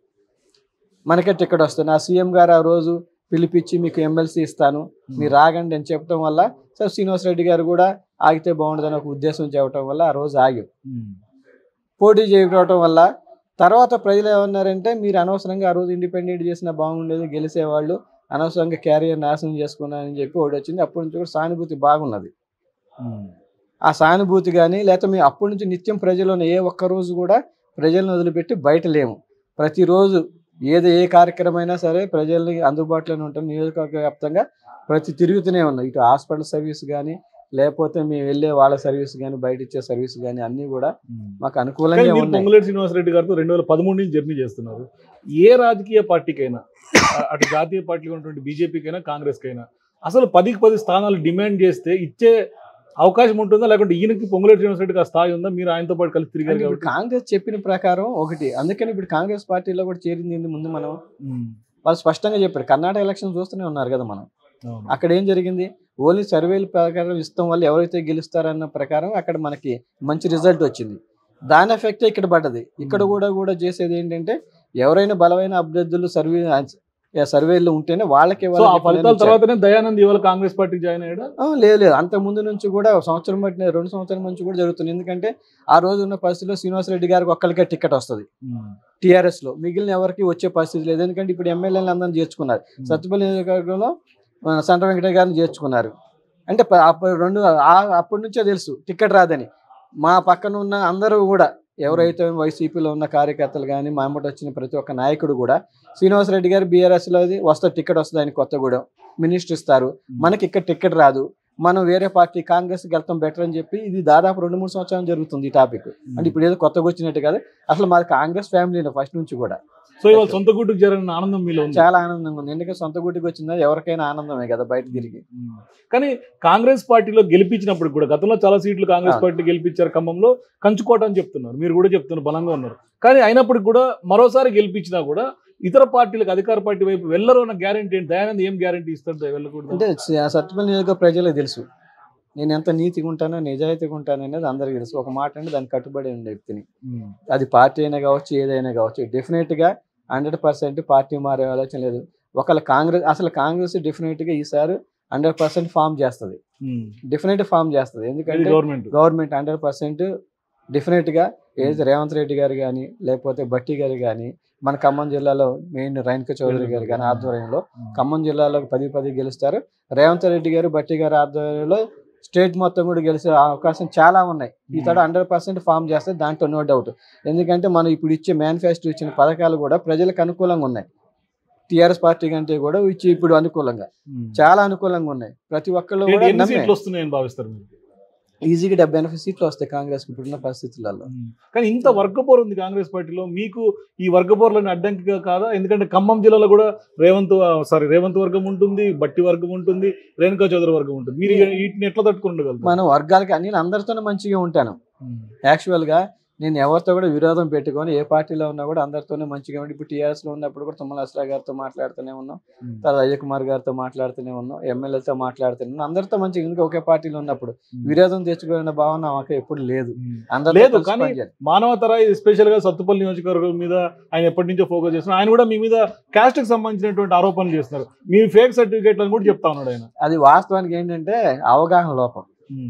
మనకే టికెట్ వస్తుంది ఆ సీఎం గారు ఆ రోజు పిలిపించి మీకు ఎమ్మెల్సీ ఇస్తాను మీరు రాగండి అని చెప్పడం వల్ల సార్ శ్రీనివాస్ రెడ్డి గారు కూడా ఆగితే బాగుండదని ఒక ఉద్దేశం చెప్పడం వల్ల ఆ రోజు ఆగాం ఉమ్. పోటీ చేయకపోవడం వల్ల తర్వాత ప్రజలు ఏమన్నారంటే మీరు అనవసరంగా ఆ రోజు ఇండిపెండెంట్ చేసినా బాగుండేది గెలిచేవాళ్ళు అనవసరంగా క్యారియర్ నాశనం చేసుకున్నారని చెప్పి ఒకటి వచ్చింది అప్పటి నుంచి కూడా సానుభూతి బాగున్నది ఉమ్. ఆ సానుభూతి కానీ లేకపోతే మేము అప్పటి నుంచి నిత్యం ప్రజలను ఏ ఒక్క రోజు కూడా ప్రజలను వదిలిపెట్టి బయట లేము ప్రతిరోజు ఏది ఏ కార్యక్రమం అయినా సరే ప్రజల్ని అందుబాటులోనే ఉంటాం నియోజకవర్గ వ్యాప్తంగా ప్రతి తిరుగుతూనే ఉన్నాం ఇటు హాస్పిటల్ సర్వీస్ కానీ లేకపోతే మేము వెళ్ళే వాళ్ళ సర్వీస్ కానీ బయట ఇచ్చే సర్వీస్ కానీ అన్నీ కూడా ఉమ్. మాకు కానీ అనుకూలంగా మీరు ఉన్నాయి పొంగులేటి శ్రీనివాసరెడ్డి గారితో రెండు వేల పదమూడు నుంచి జర్నీ చేస్తున్నారు ఏ రాజకీయ పార్టీకైనా అ- అటు జాతీయ పార్టీగా ఉన్నటువంటి బీజేపీకైనా కాంగ్రెస్కైనా అసలు పదికి పది స్థానాలు డిమాండ్ చేస్తే ఇచ్చే అవకాశం ఉంటుందా లేకుంటే ఈయనకి పొంగులేటి శ్రీనివాసరెడ్డికి ఆ స్థాయి ఉందా మీరు ఆయనతో పాటు కలిసి తిరిగారు అంటే ఇప్పుడు కాబట్టి కాంగ్రెస్ చెప్పిన ప్రకారం ఒకటి అందుకని ఇప్పుడు కాంగ్రెస్ పార్టీలో కూడా చేరింది ఏంది ముందు మనం ఉమ్. వాళ్ళు స్పష్టంగా చెప్పారు కర్ణాటక ఎలక్షన్ చూస్తూనే ఉన్నారు కదా మనం అవును. అక్కడ ఏం జరిగింది ఓన్లీ సర్వేల ప్రకారం ఇస్తాం వల్ల ఎవరైతే గెలుస్తారన్న ప్రకారం అక్కడ మనకి మంచి రిజల్ట్ వచ్చింది దాని ఎఫెక్ట్ ఇక్కడ పడ్డది ఇక్కడ Hmm. కూడా కూడా చేసేది ఏంటంటే ఎవరైనా బలమైన అభ్యర్థులు సర్వే సర్వేలు ఉంటేనే వాళ్ళకి సో ఇవ్వాలని ఆ చెప్పి ఫలితాల నిర్ణయించారు. తర్వాతనే దయానంద్ ఇవాళ కాంగ్రెస్ పార్టీ జాయిన్ అయ్యాడా ఆ, లేదు లేదు అంత ముందు నుంచి కూడా ఒక సంవత్సరం బట్టి రెండు సంవత్సరాల నుంచి కూడా జరుగుతుంది ఎందుకంటే ఆ రోజు ఉన్న పరిస్థితిలో శ్రీనివాసరెడ్డి గారికి ఒక్కరికే టికెట్ వస్తుంది ఉమ్. టీఆర్ఎస్ లో మిగిలిన ఎవరికి వచ్చే పరిస్థితి లేదు ఎందుకంటే ఇప్పుడు ఎమ్మెల్యేలు అందరిని చేర్చుకున్నారు సత్తుపల్లి నియోజకవర్గంలో ఆ, సంట వెంకట గారిని చేర్చుకున్నారు అంటే ప- అప్పుడు రెండు ఆ- అప్పటి నుంచే తెలుసు టికెట్ రాదని మా పక్కన ఉన్న అందరూ కూడా ఎవరైతే వైసీపీలో ఉన్న కార్యకర్తలు కానీ మా అమ్మటి వచ్చిన ప్రతి ఒక్క నాయకుడు కూడా శ్రీనివాసరెడ్డి గారు బీఆర్ఎస్లో వస్తే టికెట్ వస్తుంది ఆయన కొత్తగూడెం మినిస్టర్ ఇస్తారు మనకి ఇక్కడ టికెట్ రాదు మనం వేరే పార్టీ కాంగ్రెస్కి వెళ్తాం బెటర్ అని చెప్పి ఇది దాదాపు రెండు మూడు సంవత్సరాలు జరుగుతుంది ఈ టాపిక్ అంటే ఇప్పుడు ఏదో కొత్తగా వచ్చినట్టు కాదు అసలు మాది కాంగ్రెస్ ఫ్యామిలీలో ఫస్ట్ నుంచి కూడా సో ఇవాళ సొంత గుట్టుకు చేరని ఆనందం మీలో ఉంది చాలా ఆనందంగా ఉంది ఎందుకంటే సొంత గుడికి వచ్చిందా ఎవరికైనా ఆనందమే కదా బయట తిరిగి ఉమ్. కానీ కాంగ్రెస్ పార్టీలో గెలిపించినప్పుడు కూడా గతంలో చాలా సీట్లు కాంగ్రెస్ ఆ. పార్టీ గెలిపించారు ఖమ్మంలో కంచుకోట అని చెప్తున్నారు మీరు కూడా చెప్తున్నారు బలంగా ఉన్నారు కానీ అయినప్పటికి కూడా మరోసారి గెలిపించినా కూడా ఇతర పార్టీలకు అధికార పార్టీ వైపు వెళ్ళరు అన్న గ్యారంటీ ఏంటి దయానంద్ ఏం గ్యారంటీ ఇస్తాడు వెళ్ళకూడదు అంటే స- సత్యపల్లి నియోజక ప్రజలకు తెలుసు నేను ఎంత నీతిగా ఉంటానో నిజాయితీగా ఉంటాను అనేది అందరికీ తెలుసు ఒక మాట అంటే దానికి కట్టుబడి ఉండే వ్యక్తిని ఉమ్. అది పార్టీ అయినా కావచ్చు ఏదైనా కావచ్చు డెఫినెట్గా హండ్రెడ్ పర్సెంట్ పార్టీ మారే ఆలోచన లేదు ఒకవేళ కాంగ్రెస్ అసలు కాంగ్రెస్ డెఫినెట్గా ఈసారి హండ్రెడ్ పర్సెంట్ ఫామ్ చేస్తుంది ఉమ్. డెఫినెట్ ఫామ్ చేస్తుంది ఇది ఎందుకంటే గవర్నమెంట్ గవర్నమెంట్ హండ్రెడ్ పర్సెంట్ డెఫినెట్గా ఏదైతే రేవంత్ రెడ్డి గారు కానీ లేకపోతే బట్టి గారు కానీ మన ఖమ్మం జిల్లాలో మెయిన్ రైన్క చౌదరి గారు కానీ ఆధ్వర్యంలో ఖమ్మం జిల్లాలో పది పది గెలుస్తారు రేవంత్ రెడ్డి గారు బట్టి గారి ఆధ్వర్యంలో స్టేట్ మొత్తం కూడా గెలిచే అవకాశం చాలా ఉన్నాయి ఈ తడ హండ్రెడ్ పర్సెంట్ ఫామ్ చేస్తే దాంట్లో నో డౌట్ ఎందుకంటే మనం ఇప్పుడు ఇచ్చే మేనిఫెస్టో ఇచ్చిన పథకాలు కూడా ప్రజలకు అనుకూలంగా ఉన్నాయి టీఆర్ఎస్ పార్టీ కంటే కూడా ఇచ్చి ఇప్పుడు అనుకూలంగా చాలా అనుకూలంగా ఉన్నాయి ప్రతి ఒక్కళ్ళు కూడా ఎన్ని నమ్మే సీట్లు వస్తున్నాయని భావిస్తారు మీరు ఈజీగా డెబ్బై ఎనభై సీట్లు వస్తాయి కాంగ్రెస్ ఇప్పుడున్న పరిస్థితులలో కానీ ఇంత వర్గపోరు ఉంది కాంగ్రెస్ పార్టీలో మీకు ఈ వర్గపోర్లను అడ్డంకిగా కాదా ఎందుకంటే ఖమ్మం జిల్లాలో కూడా రేవంత్ సారీ రేవంత్ వర్గం ఉంటుంది బట్టి వర్గం ఉంటుంది రేణుకా చౌదరి వర్గం ఉంటుంది మీరు ఇక వీటిని ఎట్లా తట్టుకుండగలుగుతారు మనం వర్గాలకి నేను అందరితోనే మంచిగా ఉంటాను యాక్చువల్గా నేను ఎవరితో కూడా విరోధం పెట్టుకొని ఏ పార్టీలో ఉన్నా కూడా అందరితోనే మంచిగా ఉండి ఇప్పుడు టీఆర్ఎస్ లో ఉన్నప్పుడు కూడా తుమ్మల అస్రా గారితో మాట్లాడుతూనే ఉన్నాం తర్వాత అజయ్ కుమార్ గారితో మాట్లాడుతూనే ఉన్నాం ఎమ్మెల్యేతో మాట్లాడుతూనే ఉన్నాం అందరితో మంచిగా ఇంకా ఒకే పార్టీలో ఉన్నప్పుడు విరోధం తెచ్చుకునే భావన మాకు ఎప్పుడు లేదు అందరితో లేదు, కలిసి కానీ పనిచేయాలి. మానవతర స్పెషల్ గా సత్తుపల్లి నియోజకవర్గం మీద ఆయన ఎప్పటి నుంచో ఫోకస్ చేస్తున్నారు ఆయన కూడా మీ మీద క్యాస్ట్ కి సంబంధించినటువంటి ఆరోపణలు చేస్తున్నారు మీ ఫేక్ సర్టిఫికేట్లను కూడా చెప్తా ఉన్నాడు ఆయన అది వాస్తవానికి ఏంటంటే అవగాహన లోపం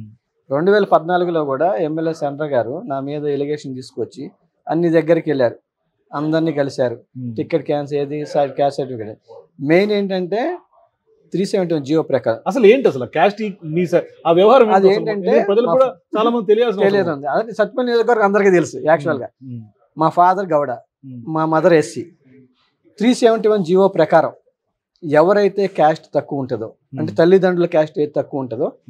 రెండు వేల పద్నాలుగులో కూడా ఎమ్మెల్యే చంద్ర గారు నా మీద ఎలిగేషన్ తీసుకొచ్చి అన్ని దగ్గరికి వెళ్ళారు అందరినీ కలిశారు టికెట్ క్యాన్సిల్ ఏది క్యాస్ట్ సర్టిఫికేట్ మెయిన్ ఏంటంటే త్రీ సెవెంటీ వన్ జియో ప్రకారం అసలు ఏంటి అసలు క్యాస్ట్ మీ స- ఆ వ్యవహారం అది ఏంటి అసలు? ఏంటంటే ఇది ప్రజలు మా- కూడా చాలా మంది తెలియాల్సిన అవసరం తెలియదు ఉంది. అదే సత్యపల్లి నియోజకవర్గం అందరికీ తెలుసు యాక్చువల్ గా ఉమ్. మా ఫాదర్ గౌడ ఉమ్. మా mother SC three seventy one GO ప్రకారం ఎవరైతే క్యాస్ట్ తక్కువ ఉంటుందో అంటే తల్లిదండ్రుల క్యాస్ట్ ఏది తక్కువ ఉంటుందో ఉమ్.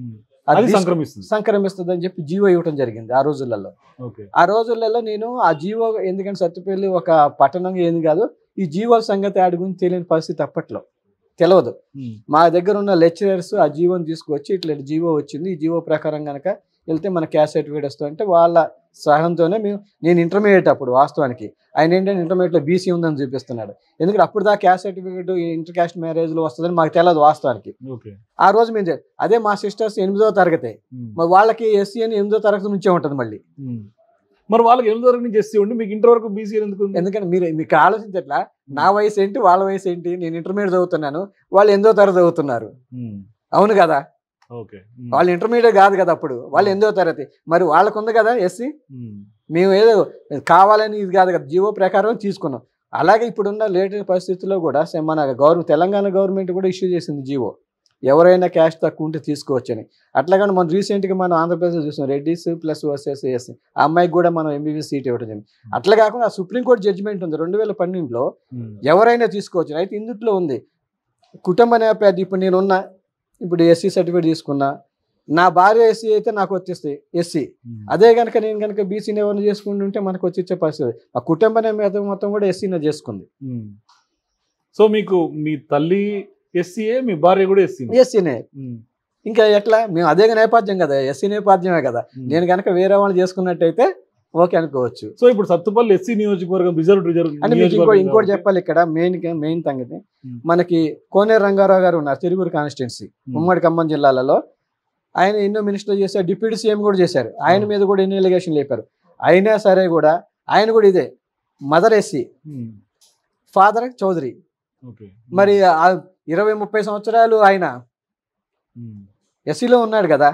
అది తీసుకు- సంక్రమిస్తుంది సంక్రమిస్తుంది అని చెప్పి జీవో ఇవ్వడం జరిగింది ఆ రోజులలో ఓకే ఆ రోజులలో నేను ఆ జీవో ఎందుకంటే సత్తుపల్లి ఒక పట్టణం ఏది కాదు ఈ జీవోల సంగతి ఆడి గురించి తెలియని పరిస్థితి అప్పట్లో తెలియదు ఉమ్. మా దగ్గర ఉన్న లెక్చరర్స్ ఆ జీవోని తీసుకొచ్చి ఇట్లా జీవో వచ్చింది ఈ జీవో ప్రకారం కనుక వెళ్తే మన క్యాస్ట్ సర్టిఫికేట్ వస్తుంది అంటే వాళ్ళ సహాయంతోనే మేము నేను ఇంటర్మీడియట్ అప్పుడు వాస్తవానికి ఆయన ఏంటంటే ఇంటర్మీడియట్లో బీసీ ఉందని చూపిస్తున్నాడు ఎందుకంటే అప్పుడు the caste certificate inter caste మ్యారేజ్లో వస్తుందని మాకు తెలియదు వాస్తవానికి ఓకే ఆ రోజు మేము చే- అదే మా సిస్టర్స్ ఎనిమిదో తరగతి ఉమ్. మరి వాళ్ళకి ఎస్సీ అని ఎనిమిదో తరగతి నుంచే ఉంటుంది మళ్ళీ ఉమ్. మరి వాళ్ళకి ఎనిమిది వరకు నుంచి ఎస్సీ ఉండి మీకు ఇంటర్ వరకు బీసీ ఎందుకు ఉంది? ఎందుకంటే మీరు మీకు ఆలోచించట్లా నా వయసు ఏంటి వాళ్ళ వయసు ఏంటి నేను ఇంటర్మీడియట్ చదువుతున్నాను వాళ్ళు ఎనిమిదో తరగతి చదువుతున్నారు ఉమ్. అవును కదా ఓకే ఉమ్. వాళ్ళు ఇంటర్మీడియట్ కాదు కదా అప్పుడు వాళ్ళు ఎనిమిదో తరగతి మరి వాళ్ళకు ఉంది కదా ఎస్సీ ఉమ్. మేము ఏదో కావాలని ఇది కాదు కదా జీవో ప్రకారం తీసుకున్నాం అలాగే ఇప్పుడున్న లేటెస్ట్ పరిస్థితుల్లో కూడా సే- మన గవర్నమెంట్ తెలంగాణ గవర్నమెంట్ కూడా ఇష్యూ చేసింది జీవో ఎవరైనా క్యాష్ తక్కువ ఉంటే తీసుకోవచ్చని అట్లాగని మనం రీసెంట్గా మనం ఆంధ్రప్రదేశ్ చూసాం రెడ్డిస్ ప్లస్ వర్సెస్ ఎస్ ఆ అమ్మాయికి కూడా మనం ఎంబీబీఎస్ సీట్ ఇవ్వడం జరిగింది అట్లా కాకుండా ఆ సుప్రీంకోర్టు జడ్జిమెంట్ ఉంది రెండు వేల పన్నెండులో ఉమ్. ఎవరైనా తీసుకోవచ్చు అయితే ఇందుట్లో ఉంది కుటుంబ నేపథ్యం ఇప్పుడు నేనున్న ఇప్పుడు ఎస్సీ సర్టిఫికేట్ తీసుకున్నా నా భార్య ఎస్సీ అయితే నాకు వచ్చేస్తాయి ఎస్సీ ఉమ్. అదే కనుక నేను కనుక బీసీని ఎవరిని చేసుకుంటుంటే మనకు వచ్చి ఇచ్చే పరిస్థితి ఆ కుటుంబ నేపథ్యం మొత్తం కూడా ఎస్సీనే చేసుకుంది ఉమ్. సో మీకు మీ తల్లి ఎస్సీఏ మీ భార్య కూడా ఎస్సీ ఎస్సీనే ఇంకా ఎట్లా మేము అదే నేపథ్యం కదా ఎస్సీ నేపథ్యమే కదా నేను కనుక వేరే వాళ్ళు చేసుకున్నట్టయితే ఓకే అనుకోవచ్చు సో ఇప్పుడు సత్తుపల్లి ఎస్సీ నియోజకవర్గం రిజర్వ్ రిజర్వ్ అంటే మీకు ఇంకో నియోజకవర్గం ఇంకోటి కాబట్టి- చెప్పాలి ఇక్కడ మెయిన్ మెయిన్ సంగతి Hmm. మనకి కోనేరు రంగారావు గారు ఉన్నారు తిరుగురు కాన్స్టిట్యున్సీ ఉమ్. ఉమ్మడి ఖమ్మం జిల్లాలలో ఆయన ఎన్నో మినిస్టర్ చేశారు డిప్యూటీ సీఎం కూడా చేశారు ఆయన Hmm. మీద కూడా ఎన్ని ఎలిగేషన్ లేపారు అయినా సరే కూడా ఆయన కూడా ఇదే mother SC um. Father Chowdary okay మరి ఆ ఇరవై ముప్పై సంవత్సరాలు ఆయన ఉమ్. ఎస్సీలో ఉన్నాడు కదా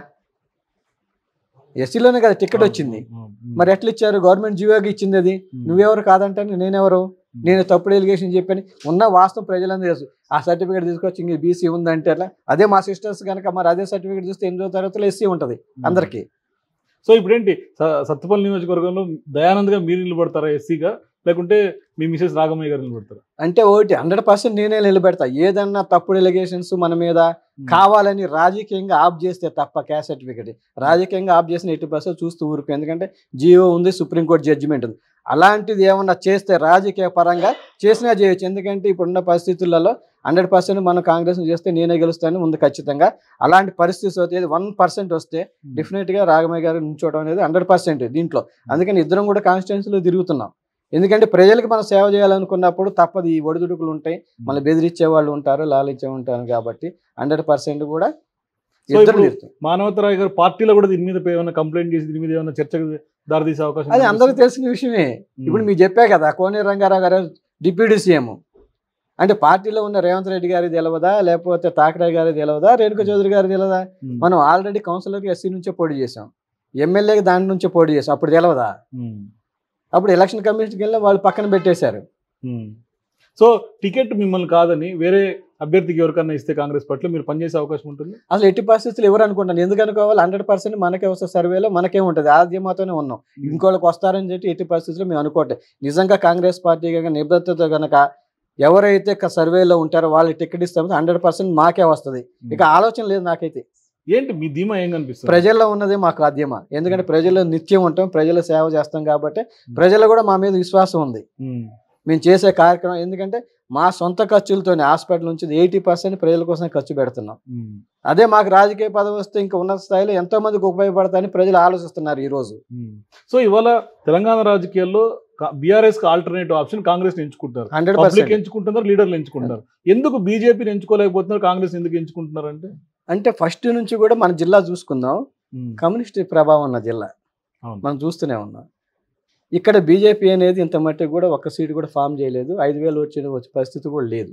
ఎస్సీలోనే కదా టికెట్ వచ్చింది ఉమ్. మరి ఎట్లా ఇచ్చారు గవర్నమెంట్ జీవోకి ఇచ్చింది అది ఉమ్. నువ్వెవరు కాదంటాను నేనెవరు నేను తప్పుడు ఎలిగేషన్ చెప్పని ఉన్న వాస్తవం ప్రజలందరూ తెలుసు ఆ సర్టిఫికేట్ తీసుకొచ్చి ఇంక బీసీ ఉందంటే అట్లా అదే మా సిస్టర్స్ కనుక మరి అదే సర్టిఫికేట్ చూస్తే ఎనిమిదో తరగతిలో ఎస్సీ ఉంటుంది అందరికి సో ఇప్పుడు ఏంటి స- సత్తుపల్లి నియోజకవర్గంలో దయానంద్ గా మీరు నిలబడతారా ఎస్సీగా లేకుంటే మీ మిసెస్ రాగమయ్య గారు నిలబడతారా అంటే ఒకటి హండ్రెడ్ పర్సెంట్ నేనే నిలబెడతా ఏదన్నా తప్పుడు ఎలిగేషన్స్ మన మీద కావాలని రాజకీయంగా ఆఫ్ చేస్తే తప్ప క్యాస్ట్ సర్టిఫికేట్ రాజకీయంగా ఆఫ్ చేసిన ఎయిటీ పర్సెంట్ చూస్తూ ఊరుకు ఎందుకంటే జియో ఉంది సుప్రీంకోర్టు జడ్జిమెంట్ ఉంది అలాంటిది ఏమన్నా చేస్తే రాజకీయ పరంగా చేసినా చేయొచ్చు ఎందుకంటే ఇప్పుడున్న పరిస్థితులలో హండ్రెడ్ పర్సెంట్ మనం కాంగ్రెస్ చేస్తే నేనే గెలుస్తాను ఉంది ఖచ్చితంగా అలాంటి పరిస్థితి వస్తే వన్ పర్సెంట్ వస్తే డెఫినెట్గా రాగమయ్య గారు నుంచోవడం అనేది హండ్రెడ్ పర్సెంట్ దీంట్లో అందుకని ఇద్దరం కూడా కాన్స్టిట్యున్సీలో తిరుగుతున్నాం ఎందుకంటే ప్రజలకు మనం సేవ చేయాలనుకున్నప్పుడు తప్పదు ఈ ఒడిదుడుకులు ఉంటాయి మళ్ళీ బెదిరించే వాళ్ళు ఉంటారు లాలించే ఉంటారు కాబట్టి హండ్రెడ్ పర్సెంట్ కూడా సో ఇద్దరు ఇప్పుడు తీరుతాం. మానవతరాయ్ గారు పార్టీలో కూడా దీని మీద ఏమైనా కంప్లైంట్ చేసి దీని మీద ఏమైనా చర్చకు దారితీసే అవకాశం అది ఉందా? అందరికీ తెలిసిన విషయమే ఉమ్. ఇప్పుడు మీకు చెప్పా కదా కోనేరు రంగారావు గారు డిప్యూటీ సీఎం అంటే పార్టీలో ఉన్న రేవంత్ రెడ్డి గారి తెలియదా లేకపోతే తాకరాయ్ గారి తెలియదా రేణుక చౌదరి గారి తెలియదా ఉమ్. మనం ఆల్రెడీ కౌన్సిలర్కి ఎస్సీ నుంచే పోటీ చేసాం ఎమ్మెల్యేకి దాని నుంచే పోటీ చేసాం అప్పుడు తెలియదా ఉమ్. అప్పుడు ఎలక్షన్ కమిషన్కి వెళ్ళి వాళ్ళు పక్కన పెట్టేశారు ఉమ్. సో టికెట్ మిమ్మల్ని కాదని వేరే అభ్యర్థికి ఎవరికన్నా ఇస్తే కాంగ్రెస్ పట్ల మీరు పనిచేసే అవకాశం ఉంటుంది అసలు ఎట్టి పరిస్థితులు ఎవరు అనుకుంటాను ఎందుకు అనుకోవాలి హండ్రెడ్ పర్సెంట్ మనకే వస్తే సర్వేలో మనకే ఉంటుంది ఆ ధీమాతోనే ఉన్నాం ఇంకోళ్ళకి వస్తారని చెప్పి ఎట్టి పరిస్థితుల్లో మేము అనుకోవట్లేదు నిజంగా కాంగ్రెస్ పార్టీ కనుక నిబద్ధతతో కనుక ఎవరైతే క- సర్వేలో ఉంటారో వాళ్ళకి టికెట్ ఇస్తామో హండ్రెడ్ పర్సెంట్ మాకే వస్తుంది ఇక ఆలోచన లేదు నాకైతే ఏంటి మీ ధీమా ఏం కనిపిస్తుంది ప్రజల్లో ఉన్నదే మాకు ఆద్యమ ఎందుకంటే ప్రజల్లో నిత్యం ఉంటాం ప్రజల సేవ చేస్తాం కాబట్టి ప్రజలు కూడా మా మీద విశ్వాసం ఉంది ఉమ్. మేము చేసే కార్యక్రమం ఎందుకంటే మా సొంత ఖర్చులతోనే హాస్పిటల్ నుంచి ఎయిటీ పర్సెంట్ ప్రజల కోసం ఖర్చు పెడుతున్నాం ఉమ్. అదే మాకు రాజకీయ పదవి వస్తే ఇంకా ఉన్నత స్థాయిలో ఎంతో మందికి ఉపయోగపడతాయని ప్రజలు ఆలోచిస్తున్నారు ఈ రోజు ఉమ్. సో ఇవాళ తెలంగాణ రాజకీయాల్లో బీఆర్ఎస్ కి ఆల్టర్నేటివ్ ఆప్షన్ కాంగ్రెస్ ఎంచుకుంటారు హండ్రెడ్ పబ్లిక్ పర్సెంట్ ఎంచుకుంటున్నారు లీడర్లు ఎంచుకుంటున్నారు ఎందుకు బీజేపీని ఎంచుకోలేకపోతున్నారు కాంగ్రెస్ ఎందుకు ఎంచుకుంటున్నారు అంటే అంటే ఫస్ట్ నుంచి కూడా మన జిల్లా చూసుకుందాం కమ్యూనిస్ట్ ప్రభావం ఉన్న జిల్లా అవును. మనం చూస్తూనే ఉన్నాం ఇక్కడ బీజేపీ అనేది ఇంత మట్టి కూడా ఒక్క సీట్ కూడా ఫామ్ చేయలేదు ఐదు వేలు వచ్చిన వచ్చే పరిస్థితి కూడా లేదు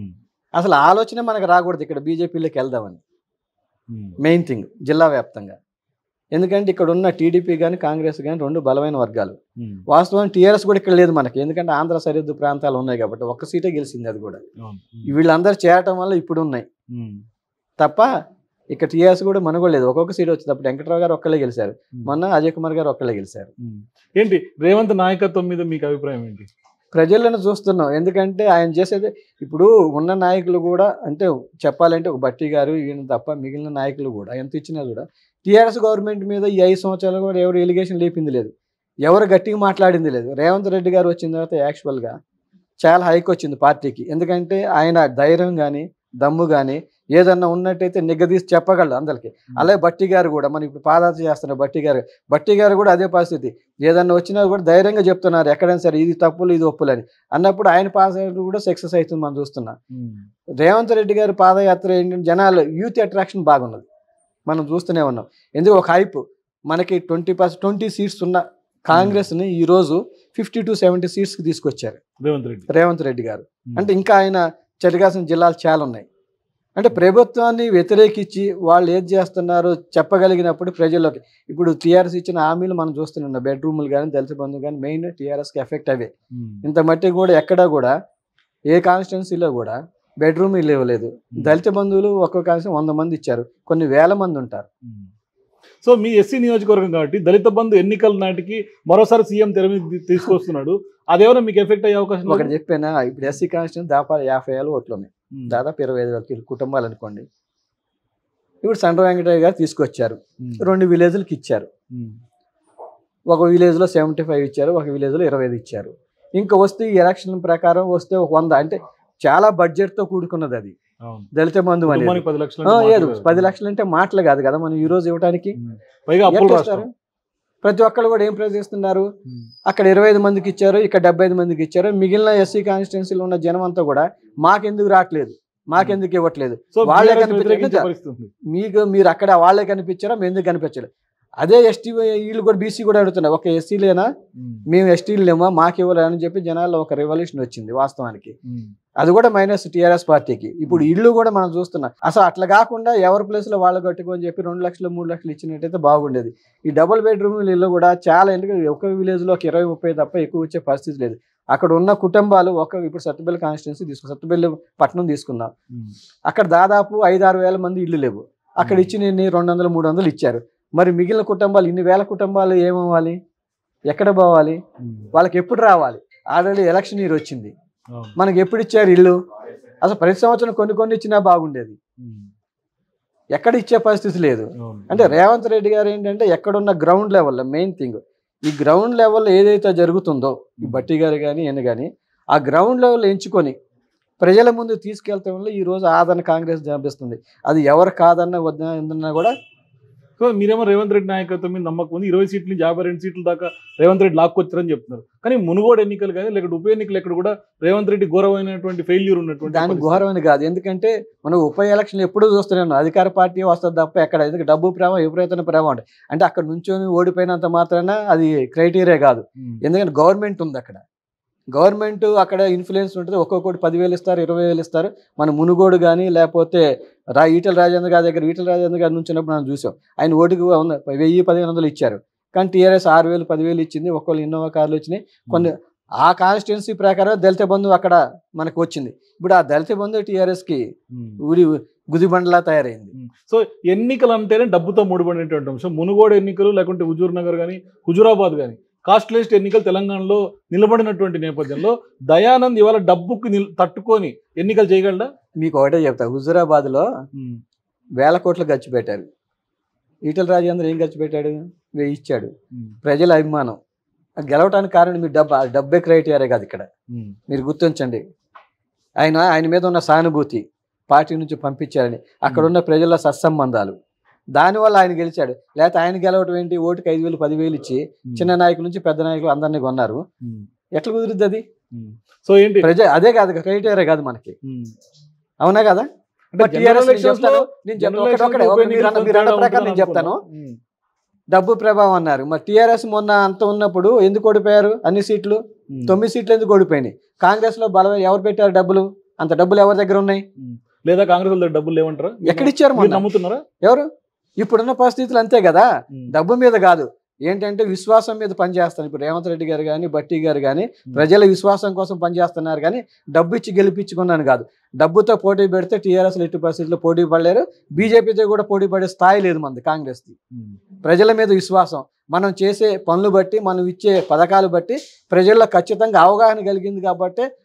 అసలు ఆలోచన మనకు రాకూడదు ఇక్కడ బీజేపీలోకి వెళ్దామని మెయిన్ థింగ్ జిల్లా వ్యాప్తంగా ఎందుకంటే ఇక్కడ ఉన్న టీడీపీ కానీ కాంగ్రెస్ కానీ రెండు బలమైన వర్గాలు వాస్తవం టీఆర్ఎస్ కూడా ఇక్కడ లేదు మనకి ఎందుకంటే ఆంధ్ర సరిహద్దు ప్రాంతాలు ఉన్నాయి కాబట్టి ఒక్క సీటే గెలిచింది అది కూడా వీళ్ళందరూ చేరటం వల్ల ఇప్పుడు ఉన్నాయి తప్ప ఇక్కడ టీఆర్ఎస్ కూడా మన కూడా లేదు ఒక్కొక్క సీట్ వచ్చింది అప్పుడు వెంకట్రావు గారు ఒక్కలే గెలిచారు మొన్న అజయ్ కుమార్ గారు ఒక్కలే గెలిచారు ఏంటి రేవంత్ నాయకత్వం మీద మీకు అభిప్రాయం ఏంటి ప్రజలను చూస్తున్నాం ఎందుకంటే ఆయన చేసేది ఇప్పుడు ఉన్న నాయకులు కూడా అంటే చెప్పాలంటే ఒక బట్టి గారు ఈయన తప్ప మిగిలిన నాయకులు కూడా ఎంత ఇచ్చినా కూడా టీఆర్ఎస్ గవర్నమెంట్ మీద ఈ ఐదు సంవత్సరాలు కూడా ఎవరు ఎలిగేషన్ లేపింది లేదు ఎవరు గట్టిగా మాట్లాడింది లేదు రేవంత్ రెడ్డి గారు వచ్చిన తర్వాత యాక్చువల్గా చాలా హైక్ వచ్చింది పార్టీకి ఎందుకంటే ఆయన ధైర్యం కానీ దమ్ము కానీ ఏదన్నా ఉన్నట్టయితే నిగ్గదీసి చెప్పగలడు అందరికి అలాగే బట్టి గారు కూడా మనం ఇప్పుడు పాదయాత్ర చేస్తున్నారు బట్టి గారు బట్టి గారు కూడా అదే పరిస్థితి ఏదన్నా వచ్చినా కూడా ధైర్యంగా చెప్తున్నారు ఎక్కడైనా సరే ఇది తప్పులు ఇది ఒప్పులని అన్నప్పుడు ఆయన పాదయాత్ర కూడా సక్సెస్ అవుతుంది మనం చూస్తున్నాం రేవంత్ రెడ్డి గారి పాదయాత్ర ఏంటంటే జనాలు యూత్ అట్రాక్షన్ బాగున్నది మనం చూస్తూనే ఉన్నాం ఎందుకు ఒక హైప్ మనకి ట్వంటీ పర్సెంట్ ట్వంటీ సీట్స్ ఉన్న కాంగ్రెస్ని ఈరోజు ఫిఫ్టీ టు సెవెంటీ సీట్స్కి తీసుకొచ్చారు రేవంత్ రెడ్డి రేవంత్ రెడ్డి గారు అంటే ఇంకా ఆయన చెరగాల్సిన జిల్లాలు చాలా ఉన్నాయి అంటే ప్రభుత్వాన్ని వ్యతిరేకించి వాళ్ళు ఏది చేస్తున్నారో చెప్పగలిగినప్పుడు ప్రజల్లోకి ఇప్పుడు టీఆర్ఎస్ ఇచ్చిన హామీలు మనం చూస్తున్నాం బెడ్రూములు కానీ దళిత బంధువు కానీ మెయిన్ టీఆర్ఎస్కి ఎఫెక్ట్ అవే ఉమ్. ఇంత మట్టి కూడా ఎక్కడా కూడా ఏ కాన్స్టిట్యున్సీలో కూడా బెడ్రూమ్ ఇల్లు ఇవ్వలేదు దళిత బంధువులు ఒక్కొక్క కాన్స్టిట్యూన్ వంద మంది ఇచ్చారు కొన్ని వేల మంది ఉంటారు ఉమ్. సో మీ ఎస్సీ నియోజకవర్గం కాబట్టి దళిత బంధు ఎన్నికల నాటికి మరోసారి సీఎం తెర మీద తీ- తీసుకొస్తున్నాడు అదేమైనా మీకు ఎఫెక్ట్ అయ్యే అవకాశం ఒకటి లేదా? చెప్పానా ఇప్పుడు ఎస్సీ కాన్స్టిట్యూన్ దాదాపు యాభై వేల ఓట్లు ఉన్నాయి ఉమ్. దాదాపు ఇరవై ఐదు వేల కుటుంబాలు అనుకోండి ఇప్పుడు సండ్ర వెంకటయ్య గారు తీసుకొచ్చారు ఉమ్. రెండు విలేజ్లకి ఇచ్చారు ఉమ్. ఒక విలేజ్లో సెవెంటీ ఫైవ్ ఇచ్చారు ఒక విలేజ్లో ఇరవై ఐదు ఇచ్చారు ఇంకా వస్తే ఈ ఎలక్షన్ ప్రకారం వస్తే ఒక వంద అంటే చాలా బడ్జెట్తో కూడుకున్నది అది అవును. దళిత బంధు అనేది కుటుంబానికి పది లక్షలు ఆ, అంటే లేదు మాటలు పది కాదు. లక్షలు అంటే మాటలు కాదు కదా మనం ఈ రోజు ఇవ్వడానికి ఉమ్. పైగా అప్పులు ఎట్లా రాష్ట్రం ఇస్తారు? ప్రతి ఒక్కళ్ళు కూడా ఏం ప్రయత్నిస్తున్నారు ఉమ్. అక్కడ ఇరవై ఐదు మందికి ఇచ్చారు ఇక్కడ డెబ్బై ఐదు మందికి ఇచ్చారు మిగిలిన ఎస్సీ కాన్స్టిట్యున్సీలో ఉన్న జనం అంతా కూడా మాకెందుకు రావట్లేదు మాకెందుకు ఇవ్వట్లేదు సో వాళ్ళే BRS కనిపించే- వ్యతిరేకించే పరిస్థితి ఉంది. మీకు మీరు అక్కడ వాళ్ళే కనిపించారా మేము ఎందుకు కనిపించలేదు అదే ఎస్టీ వీళ్ళు కూడా బీసీ కూడా అడుగుతున్నారు ఒక ఎస్సీలేనా ఉమ్. మేము ఎస్టీలు లేమా మాకు ఇవ్వలేదు అని చెప్పి జనాల్లో ఒక రెవల్యూషన్ వచ్చింది వాస్తవానికి ఉమ్. అది కూడా మైనస్ టీఆర్ఎస్ పార్టీకి ఇప్పుడు ఇల్లు కూడా మనం చూస్తున్నాం అసలు అట్లా కాకుండా ఎవరి ప్లేస్లో వాళ్ళు కట్టుకొని చెప్పి రెండు లక్షలు మూడు లక్షలు ఇచ్చినట్టయితే బాగుండేది ఈ డబుల్ బెడ్రూమ్ ఇల్లు కూడా చాలా ఎందుకంటే ఒక విలేజ్లో ఒక ఇరవై ముప్పై తప్ప ఎక్కువ వచ్చే పరిస్థితి లేదు అక్కడ ఉన్న కుటుంబాలు ఒక ఇప్పుడు సత్తుబెల్లి కాన్స్టిట్యున్సీ తీసుకున్నాం సత్తుబెల్లి పట్టణం తీసుకుందాం ఉమ్. అక్కడ దాదాపు ఐదు ఆరు వేల మంది ఇల్లు లేవు అక్కడ ఇచ్చిన ఎన్ని రెండు వందలు మూడు వందలు ఇచ్చారు మరి మిగిలిన కుటుంబాలు ఇన్ని వేల కుటుంబాలు ఏమవ్వాలి ఎక్కడ పోవాలి ఉమ్. వాళ్ళకి ఎప్పుడు రావాలి ఆల్రెడీ ఎలక్షన్ ఇయర్ వచ్చింది అవును. మనకి ఎప్పుడు ఇచ్చారు ఇల్లు అసలు ప్రతి సంవత్సరం కొన్ని కొన్ని ఇచ్చినా బాగుండేది ఉమ్. ఎక్కడ ఇచ్చే పరిస్థితి లేదు అవును. అంటే రేవంత్ రెడ్డి గారు ఏంటంటే ఎక్కడున్న గ్రౌండ్ లెవెల్లో మెయిన్ థింగ్ ఈ గ్రౌండ్ లెవెల్లో ఏదైతే జరుగుతుందో ఈ బట్టి గారు కానీ ఈయన కానీ ఆ గ్రౌండ్ లెవెల్ ఎంచుకొని ప్రజల ముందు తీసుకెళ్తాం వల్ల ఈ రోజు ఆదరణ కాంగ్రెస్ జనిపిస్తుంది అది ఎవరు కాదన్నా వద్దన్నా కూడా సో మీరేమో రేవంత్ రెడ్డి నాయకత్వం మీద నమ్మకం ఉంది ఇరవై సీట్ల నుంచి యాభై రెండు సీట్ల దాకా రేవంత్ రెడ్డి లాక్కొచ్చారని చెప్తున్నారు కానీ మునుగోడు ఎన్నికలు కానీ లేకపోతే ఉప ఎన్నికలు ఎక్కడ కూడా రేవంత్ రెడ్డి ఘోరమైనటువంటి ఫెయిల్యూర్ ఉన్నటువంటి దాని పరిస్థితి. ఘోరమని కాదు ఎందుకంటే మనం ఉప ఎలక్షన్ ఎప్పుడూ చూస్తున్నాను అధికార పార్టీ వస్తుంది తప్ప ఎక్కడ ఎందుకంటే డబ్బు ప్రేమ విపరీతమైన ప్రేమ ఉంటుంది అంటే అక్కడ నుంచొని ఓడిపోయినంత మాత్రాన అది క్రైటీరియా కాదు ఉమ్. ఎందుకంటే గవర్నమెంట్ ఉంది అక్కడ గవర్నమెంట్ అక్కడ ఇన్ఫ్లుయెన్స్ ఉంటుంది ఒక్కొక్కటి పదివేలు ఇస్తారు ఇరవై వేలు ఇస్తారు మన మునుగోడు కానీ లేకపోతే రా ఈటల రాజేంద్ర గారి దగ్గర ఈటల రాజేంద్ర గారి నుంచినప్పుడు మనం చూసాం ఆయన ఓటుకు వంద వెయ్యి పదిహేను వందలు ఇచ్చారు కానీ టీఆర్ఎస్ ఆరు వేలు పదివేలు ఇచ్చింది ఒక్కొక్కరు ఇన్నోవా కార్లు వచ్చినాయి కొన్ని ఆ కాన్స్టిట్యున్సీ ప్రకారం దళిత బంధు అక్కడ మనకు వచ్చింది ఇప్పుడు ఆ దళిత బంధు టీఆర్ఎస్కి ఉమ్. ఊరి గుదిబండలా తయారైంది సో ఎన్నికలు అంటేనే డబ్బుతో ముడిపడినటువంటి అంశం మునుగోడు ఎన్నికలు లేకుంటే హుజూర్ నగర్ కానీ హుజూరాబాద్ కానీ కాస్ట్ లిస్ట్ ఎన్నికలు తెలంగాణలో నిలబడినటువంటి నేపథ్యంలో దయానంద్ ఇవాళ డబ్బుకి నిల్- తట్టుకొని ఎన్నికలు చేయగలడా మీకు ఒకటే చెప్తా హుజురాబాద్లో వేల కోట్లు ఖర్చు పెట్టారు ఈటల రాజేంద్ర ఏం ఖర్చు పెట్టాడు వెయ్యి ఇచ్చాడు ప్రజల అభిమానం అది గెలవటానికి కారణం మీ డబ్బు ఆ డబ్బే క్రైటీరియా కాదు ఇక్కడ మీరు గుర్తించండి ఆయన ఆయన మీద ఉన్న సానుభూతి పార్టీ నుంచి పంపించారని అక్కడ ఉన్న ప్రజల సత్సంబంధాలు దానివల్ల ఆయన గెలిచాడు లేకపోతే ఆయన గెలవటం ఏంటి ఓటుకి ఐదు వేలు పదివేలు ఇచ్చి చిన్న నాయకుల నుంచి పెద్ద నాయకులు అందరినీ కొన్నారు ఎట్లా కుదురుద్ది అది సో ఏంటి ప్రజ అదే కాదు క్రైటీరియా కాదు మనకి ఉమ్. అవునా కదా అంటే మరి general TRS నేను elections లో- చెప్తాను, నేను చెప్తాను, general ఒకటి elections ఒకటే, లో ఒక ఉప మీరు అన్న- ఎన్నికలు మీరు అన్న తేడా ప్రకారం నేను ఉంటుందని చెప్తాను అనుకున్నా. ఉమ్. డబ్బు ప్రభావం అన్నారు మరి టీఆర్ఎస్ మొన్న అంత ఉన్నప్పుడు ఎందుకు ఓడిపోయారు అన్ని సీట్లు ఉమ్. తొమ్మిది సీట్లు ఎందుకు ఓడిపోయినాయి కాంగ్రెస్ లో బలం ఎవరు పెట్టారు డబ్బులు అంత డబ్బులు ఎవరి దగ్గర ఉన్నాయి ఉమ్. లేదా కాంగ్రెస్ వాళ్ళ దగ్గర డబ్బులు లేవంటారా ఎక్కడ ఇచ్చారు మీరు మొన్న నమ్ముతున్నారా ఎవరు ఇప్పుడున్న పరిస్థితులు అంతే కదా ఉమ్. డబ్బు మీద కాదు ఏంటంటే విశ్వాసం మీద పనిచేస్తాను ఇప్పుడు రేవంత్ రెడ్డి గారు కానీ బట్టి గారు కానీ ప్రజల విశ్వాసం కోసం పనిచేస్తున్నారు కానీ డబ్బు ఇచ్చి గెలిపించుకున్నాను కాదు డబ్బుతో పోటీ పెడితే టీఆర్ఎస్ ఎట్టి పరిస్థితుల్లో పోటీ పడలేరు బీజేపీతో కూడా పోటీ పడే స్థాయి లేదు మంది కాంగ్రెస్ది ఉమ్. ప్రజల మీద విశ్వాసం మనం చేసే పనులు బట్టి మనం ఇచ్చే పథకాలు బట్టి ప్రజల్లో ఖచ్చితంగా అవగాహన కలిగింది కాబట్టి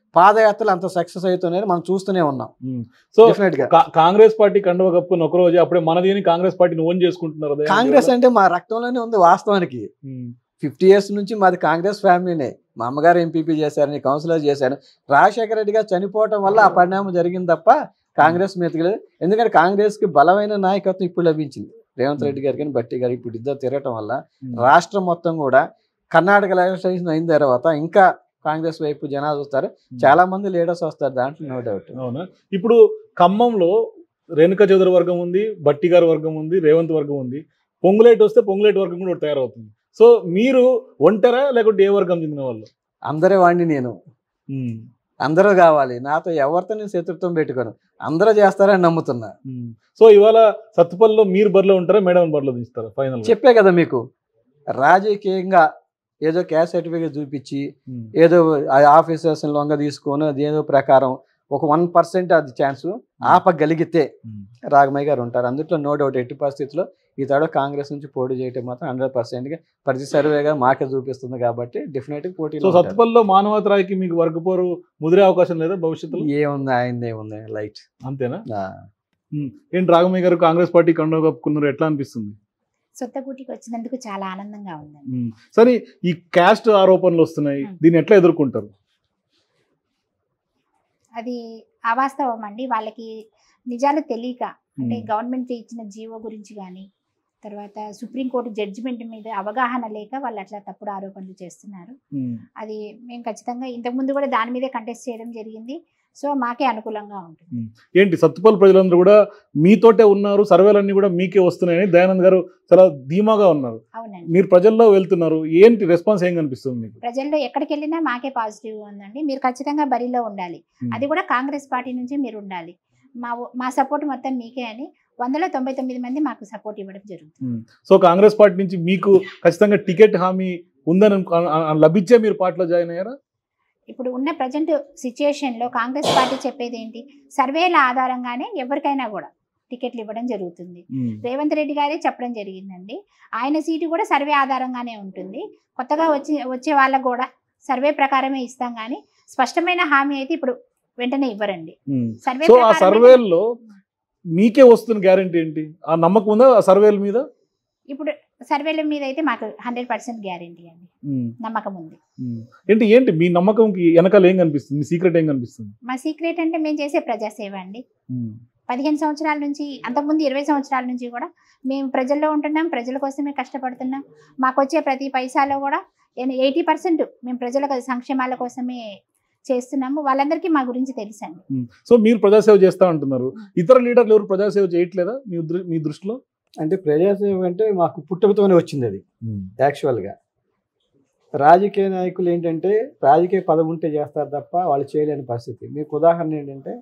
పాదయాత్రలు అంత సక్సెస్ అవుతున్నాయని మనం చూస్తూనే ఉన్నాం ఉమ్. సో డెఫినెట్ గా కా- కాంగ్రెస్ పార్టీ కండువ కప్పుని ఒక రోజు అప్పుడే మనది అని కాంగ్రెస్ పార్టీని ఓన్ చేసుకుంటున్నారు అదే కాంగ్రెస్ అంటే మా రక్తంలోనే ఉంది వాస్తవానికి ఉమ్. ఫిఫ్టీ ఇయర్స్ నుంచి మాది కాంగ్రెస్ ఫ్యామిలీనే మా అమ్మగారు ఎంపీపీ చేశారు నేను కౌన్సిలర్ చేశాను రాజశేఖర రెడ్డి గారు చనిపోవటం వల్ల ఆ పరిణామం జరిగింది తప్ప కాంగ్రెస్ మీదకి ఎందుకంటే కాంగ్రెస్ కి బలమైన నాయకత్వం ఇప్పుడు లభించింది రేవంత్ రెడ్డి గారు కానీ బట్టి గారు ఇప్పుడు ఇద్దరు తిరగటం వల్ల ఉమ్. రాష్ట్రం మొత్తం కూడా కర్ణాటక ఎలక్షన్ అయిన తర్వాత ఇంకా కాంగ్రెస్ వైపు జనాలు వస్తారు చాలా మంది లీడర్స్ వస్తారు దాంట్లో నో డౌట్ అవునా ఇప్పుడు ఖమ్మంలో రేణుకా చౌదరి వర్గం ఉంది బట్టి గారి వర్గం ఉంది రేవంత్ వర్గం ఉంది పొంగులేటి వస్తే పొంగులేటి వర్గం కూడా ఒకటి తయారవుతుంది సో మీరు ఒంటరా లేకుంటే ఏ వర్గం చెందిన వాళ్ళు అందరే వాడిని నేను ఉమ్. అందరూ కావాలి నాతో ఎవరితో నేను శత్రుత్వం పెట్టుకోను అందరూ చేస్తారని నమ్ముతున్నా ఉమ్. సో ఇవాళ సత్తుపల్లిలో మీరు బరిలో ఉంటారా మేడం బరిలో తీస్తారా ఫైనల్ చెప్పే కదా మీకు రాజకీయంగా ఏదో క్యాస్ట్ సర్టిఫికేట్ చూపించి ఏదో ఆఫీసర్స్ లొంగ తీసుకొని అది ఏదో ప్రకారం ఒక వన్ పర్సెంట్ అది ఛాన్స్ ఆపగలిగితే రాగమయ్య గారు ఉంటారు అందుట్లో నో డౌట్ ఎట్టి పరిస్థితుల్లో ఈ తడ కాంగ్రెస్ నుంచి పోటీ చేయటం మాత్రం హండ్రెడ్ పర్సెంట్గా ప్రతి సర్వేగా మాకే చూపిస్తుంది కాబట్టి డెఫినెట్గా పోటీ సో సత్తుపల్లిలో మానవతరాయికి మీకు వర్గపోరు ముదిరే అవకాశం లేదా భవిష్యత్తులో ఏముంది ఆయన ఏముంది లైట్ అంతేనా ఉమ్. ఏంటి రాఘమయ్య గారు కాంగ్రెస్ పార్టీ కండువ కప్పుకున్నారు ఎట్లా అనిపిస్తుంది సొత్తగూటికి వచ్చినందుకు చాలా ఆనందంగా ఉందండి ఉమ్. సరే ఈ క్యాస్ట్ ఆరోపణలు వస్తున్నాయి ఉమ్. దీన్ని ఎట్లా ఎదుర్కొంటారు అది అవాస్తవం అండి వాళ్ళకి నిజాలు తెలియక అంటే ఉమ్. గవర్నమెంట్ ఇచ్చిన జీవో గురించి కానీ తర్వాత సుప్రీంకోర్టు జడ్జిమెంట్ మీద అవగాహన లేక వాళ్ళు అట్లా తప్పుడు ఆరోపణలు చేస్తున్నారు ఉమ్. అది మేము ఖచ్చితంగా ఇంతకుముందు కూడా దాని మీదే కంటెస్ట్ చేయడం జరిగింది సో మాకే అనుకూలంగా ఉంటుంది ఏంటి సత్తుపల్లి ప్రజలందరూ కూడా మీతోటే ఉన్నారు సర్వేలన్నీ కూడా మీకే వస్తున్నాయని దయానంద్ గారు చాలా ధీమాగా ఉన్నారు అవునండి మీరు ప్రజల్లో వెళ్తున్నారు ఏంటి రెస్పాన్స్ ఏం కనిపిస్తుంది మీకు ప్రజల్లో ఎక్కడికి వెళ్ళినా మాకే పాజిటివ్ ఉందండి మీరు ఖచ్చితంగా బరిలో ఉండాలి ఉమ్. అది కూడా కాంగ్రెస్ పార్టీ నుంచి మీరు ఉండాలి మా ఓ- మా సపోర్ట్ మొత్తం మీకే అని వందల తొంభై తొమ్మిది మంది మాకు సపోర్ట్ ఇవ్వడం జరుగుతుంది ఉమ్. సో కాంగ్రెస్ పార్టీ నుంచి మీకు ఖచ్చితంగా టికెట్ హామీ ఉందని అనుకో- ఆ- ఆ- లభించే మీరు పార్టీలో జాయిన్ అయ్యారా ఇప్పుడు ఉన్న ప్రజెంట్ సిచ్యుయేషన్లో కాంగ్రెస్ పార్టీ చెప్పేది ఏంటి సర్వేల ఆధారంగానే ఎవరికైనా కూడా టికెట్లు ఇవ్వడం జరుగుతుంది ఉమ్. రేవంత్ రెడ్డి గారే చెప్పడం జరిగిందండి ఆయన సీటు కూడా సర్వే ఆధారంగానే ఉంటుంది కొత్తగా వచ్చి వచ్చే వాళ్ళకు కూడా సర్వే ప్రకారమే ఇస్తాం కానీ స్పష్టమైన హామీ అయితే ఇప్పుడు వెంటనే ఇవ్వరండి ఉమ్. సర్వే సో ఆ ప్రకారమే- సర్వేల్లో మీకే వస్తున్న గ్యారంటీ ఏంటి ఆ నమ్మకం ఉందా ఆ సర్వేల మీద ఇప్పుడు సర్వేల మీద అయితే మాకు హండ్రెడ్ పర్సెంట్ గ్యారంటీ అండి ఉమ్. నమ్మకం ఉంది ఉమ్. ఏంటి ఏంటి మీ నమ్మకంకి వెనకాల ఏం కనిపిస్తుంది మీ సీక్రెట్ ఏం కనిపిస్తుంది మా సీక్రెట్ అంటే మేము చేసే ప్రజాసేవ అండి ఉమ్. పదిహేను సంవత్సరాల నుంచి అంతకుముందు ఇరవై సంవత్సరాల నుంచి కూడా మేము ప్రజల్లో ఉంటున్నాం ప్రజల కోసమే కష్టపడుతున్నాం మాకు వచ్చే ప్రతి పైసాలో కూడా ఎయిటీ పర్సెంట్ మేము ప్రజల సంక్షేమాల కోసమే చేస్తున్నాము వాళ్ళందరికీ మా గురించి తెలుసండి ఉమ్. సో మీరు ప్రజాసేవ చేస్తా అంటున్నారు ఇతర లీడర్లు ఎవరు ప్రజాసేవ చేయట్లేదా మీ దృ- మీ దృష్టిలో అంటే ప్రజాసేవ అంటే మాకు పుట్టుకతోనే వచ్చింది అది యాక్చువల్గా రాజకీయ నాయకులు ఏంటంటే రాజకీయ పదవి ఉంటే చేస్తారు తప్ప వాళ్ళు చేయలేని పరిస్థితి మీకు ఉదాహరణ ఏంటంటే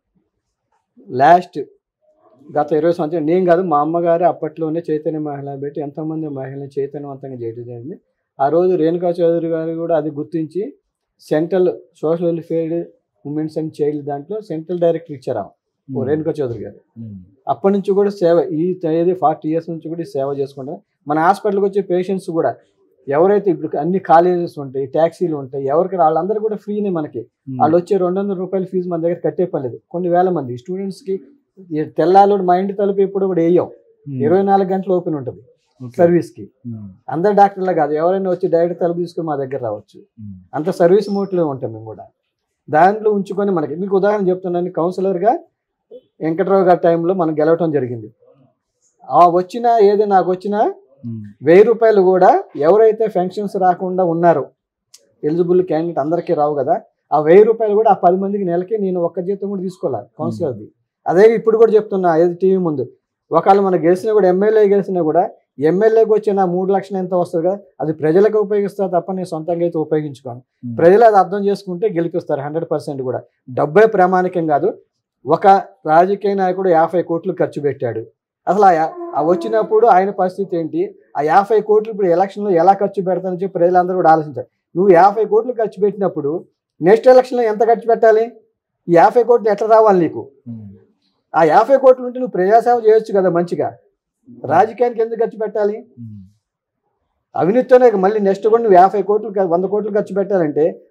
లాస్ట్ గత ఇరవై సంవత్సరాలు నేను కాదు మా అమ్మగారు అప్పట్లోనే చైతన్య మహిళ పెట్టి ఎంతోమంది మహిళలు చైతన్యవంతంగా చేయడం జరిగింది ఆ రోజు రేణుకా చౌదరి గారు కూడా అది గుర్తించి central social welfare women's and child దాంట్లో సెంట్రల్ డైరెక్టర్ ఇచ్చారు ఆమె, ఓ రేణుకా చౌదరి గారు ఉమ్. అప్పటి నుంచి కూడా సేవ ఈ ఏది ఫార్టీ ఇయర్స్ నుంచి కూడా ఈ సేవ చేసుకుంటారు మన హాస్పిటల్కి వచ్చే పేషెంట్స్ కూడా ఎవరైతే ఇప్పుడు అన్ని కాలేజెస్ ఉంటాయి ట్యాక్సీలు ఉంటాయి ఎవరికి రా- వాళ్ళందరూ కూడా ఫ్రీనే మనకి ఉమ్. వాళ్ళు వచ్చే రెండు వందల రూపాయల ఫీజు మన దగ్గర కట్టే పర్లేదు కొన్ని వేల మంది స్టూడెంట్స్కి తెల్లాలు మా ఇంటి తలుపు ఎప్పుడు కూడా వేయం ఉమ్. ఇరవై నాలుగు గంటలు ఓపెన్ ఉంటుంది ఓకే. సర్వీస్కి ఉమ్. అందరు డాక్టర్లా కాదు ఎవరైనా వచ్చి డైరెక్ట్ తలుపు తీసుకొని మా దగ్గర రావచ్చు ఉమ్. అంత సర్వీస్ మోట్లో ఉంటాం మేము కూడా దాంట్లో ఉంచుకొని మనకి మీకు ఉదాహరణ చెప్తున్నాను కౌన్సిలర్గా వెంకట్రావు గారి టైంలో మనం గెలవటం జరిగింది ఆ వచ్చిన ఏది నాకు వచ్చినా ఉమ్. వెయ్యి రూపాయలు కూడా ఎవరైతే ఫెన్షన్స్ రాకుండా ఉన్నారో ఎలిజిబుల్ క్యాండిడేట్ అందరికీ రావు కదా ఆ వెయ్యి రూపాయలు కూడా ఆ పది మందికి నెలకి నేను ఒక్క జీతం కూడా తీసుకోవాలి కౌన్సిలర్ది అదే ఇప్పుడు కూడా చెప్తున్నా ఏది టీవీ ముందు ఒకవేళ మనం గెలిచినా కూడా ఎమ్మెల్యే గెలిచినా కూడా ఎమ్మెల్యేకి వచ్చిన మూడు లక్షలు ఎంత వస్తుంది కదా అది ప్రజలకు ఉపయోగిస్తా తప్ప నేను సొంతంగా అయితే ఉపయోగించుకోను ఉమ్. ప్రజలు అది అర్థం చేసుకుంటే గెలిపిస్తారు హండ్రెడ్ పర్సెంట్ కూడా డబ్బే ప్రామాణికం కాదు ఒక రాజకీయ నాయకుడు యాభై కోట్లు ఖర్చు పెట్టాడు అసలు ఆ యా- ఆ వచ్చినప్పుడు ఆయన పరిస్థితి ఏంటి ఆ యాభై కోట్లు ఇప్పుడు ఎలక్షన్లో ఎలా ఖర్చు పెడతానని చెప్పి ప్రజలందరూ కూడా ఆలోచించారు నువ్వు యాభై కోట్లు ఖర్చు పెట్టినప్పుడు నెక్స్ట్ ఎలక్షన్లో ఎంత ఖర్చు పెట్టాలి ఈ యాభై కోట్లు ఎట్లా రావాలి నీకు ఉమ్. ఆ యాభై కోట్లు ఉంటే నువ్వు ప్రజాసేవ చేయొచ్చు కదా మంచిగా రాజకీయానికి ఎందుకు ఖర్చు పెట్టాలి ఉమ్. అవినీతితోనే మళ్ళీ నెక్స్ట్ కూడా నువ్వు యాభై కోట్లు క- వంద కోట్లు ఖర్చు పెట్టాలంటే